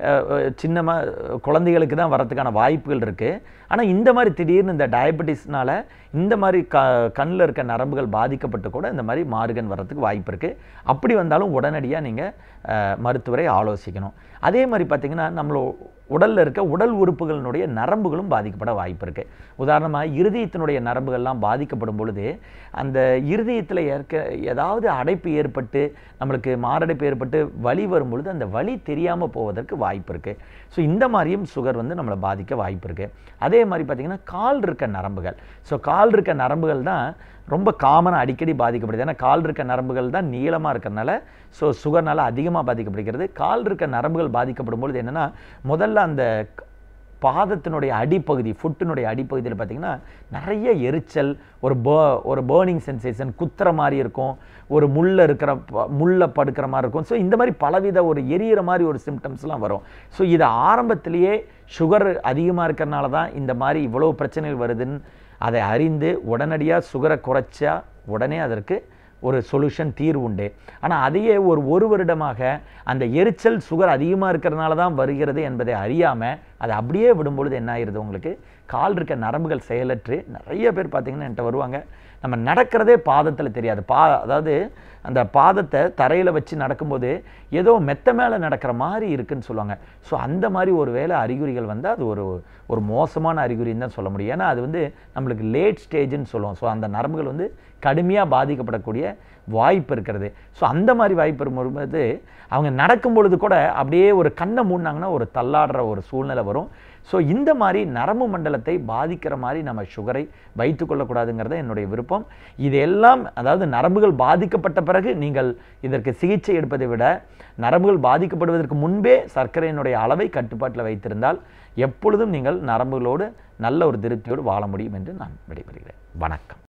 G: சின்னமாக குழந்தைகளுக்கு தான் வரதுக்கான வாய்ப்புகள் இருக்குது ஆனால் இந்த மாதிரி திடீர்னு இந்த டயபெட்டிஸ்னால இந்த மாதிரி க கண்ணில் இருக்க நரம்புகள் பாதிக்கப்பட்டு கூட இந்த மாதிரி மார்கன் வரதுக்கு வாய்ப்பு இருக்குது அப்படி வந்தாலும் உடனடியாக நீங்கள் மருத்துவரை ஆலோசிக்கணும் அதே மாதிரி பார்த்தீங்கன்னா நம்மளோ உடலில் இருக்க உடல் உறுப்புகளினுடைய நரம்புகளும் பாதிக்கப்பட வாய்ப்பு இருக்குது உதாரணமாக இருதயத்தினுடைய நரம்புகள்லாம் பாதிக்கப்படும் பொழுது அந்த இருதயத்தில் ஏற்க ஏதாவது அடைப்பு ஏற்பட்டு நம்மளுக்கு மாரடைப்பு ஏற்பட்டு வலி வரும் பொழுது அந்த வலி தெரியாமல் போவதற்கு வாய்ப்பு இருக்குது ஸோ இந்த மாதிரியும் சுகர் வந்து நம்மளை பாதிக்க வாய்ப்பு இருக்குது அதே மாதிரி பார்த்திங்கன்னா கால் இருக்க நரம்புகள் ஸோ கால் இருக்க நரம்புகள் தான் ரொம்ப காமனாக அடிக்கடி பாதிக்கப்படுது ஏன்னா கால் இருக்க நரம்புகள் தான் நீளமாக இருக்கிறனால ஸோ சுகர்னால அதிகமாக பாதிக்கப்படுகிறது கால் இருக்க நரம்புகள் பாதிக்கப்படும் பொழுது என்னென்னா முதல்ல அந்த க- பாதத்தினுடைய அடிப்பகுதி ஃபுட்டினுடைய அடிப்பகுதியில் பார்த்தீங்கன்னா நிறைய எரிச்சல் ஒரு பே ஒரு பேர்னிங் சென்சேஷன் குத்துற மாதிரி இருக்கும் ஒரு முள்ள இருக்கிற ப- முள்ள படுக்கிற மாதிரி இருக்கும் ஸோ இந்த மாதிரி பலவித ஒரு எரியிற மாதிரி ஒரு சிம்டம்ஸ்லாம் வரும் ஸோ இது ஆரம்பத்திலேயே சுகர் அதிகமாக இருக்கிறனால தான் இந்த மாதிரி இவ்வளோ பிரச்சனைகள் வருதுன்னு அதை அறிந்து உடனடியாக சுகரை குறைச்சா உடனே அதற்கு ஒரு சொல்யூஷன் தீர்வு உண்டு ஆனால் அதையே ஒரு ஒரு வருடமாக அந்த எரிச்சல் சுகர் அதிகமாக இருக்கிறதுனால தான் வருகிறது என்பதை அறியாமல் அதை அப்படியே விடும்பொழுது என்ன ஆயிருது உங்களுக்கு கால் இருக்க நரம்புகள் செயலற்று நிறைய பேர் பார்த்தீங்கன்னா என்கிட்ட வருவாங்க நம்ம நடக்கிறதே பாதத்தில் தெரியாது பா அதாவது அந்த பாதத்தை தரையில் வச்சு நடக்கும்போது ஏதோ மெத்த மேலே நடக்கிற மாதிரி இருக்குன்னு சொல்லுவாங்க ஸோ அந்த மாதிரி ஒரு வேளை அறிகுறிகள் வந்தால் அது ஒரு ஒரு மோசமான அறிகுறின்னு தான் சொல்ல முடியும் ஏன்னா அது வந்து நம்மளுக்கு லேட் ஸ்டேஜ்னு சொல்லுவோம் ஸோ அந்த நரம்புகள் வந்து கடுமையாக பாதிக்கப்படக்கூடிய வாய்ப்பு இருக்கிறது ஸோ அந்த மாதிரி வாய்ப்பு வரும்போது அவங்க நடக்கும் பொழுது கூட அப்படியே ஒரு கண்ணை மூடினாங்கன்னா ஒரு தள்ளாடுற ஒரு சூழ்நிலை வரும் ஸோ இந்த மாதிரி நரம்பு மண்டலத்தை பாதிக்கிற மாதிரி நம்ம சுகரை வைத்து கொள்ளக்கூடாதுங்கிறத என்னுடைய விருப்பம் இதெல்லாம் அதாவது நரம்புகள் பாதிக்கப்பட்ட பிறகு நீங்கள் இதற்கு சிகிச்சை எடுப்பதை விட நரம்புகள் பாதிக்கப்படுவதற்கு முன்பே சர்க்கரையினுடைய அளவை கட்டுப்பாட்டில் வைத்திருந்தால் எப்பொழுதும் நீங்கள் நரம்புகளோடு நல்ல ஒரு திருப்தியோடு வாழ முடியும் என்று நான் விடைபெறுகிறேன் வணக்கம்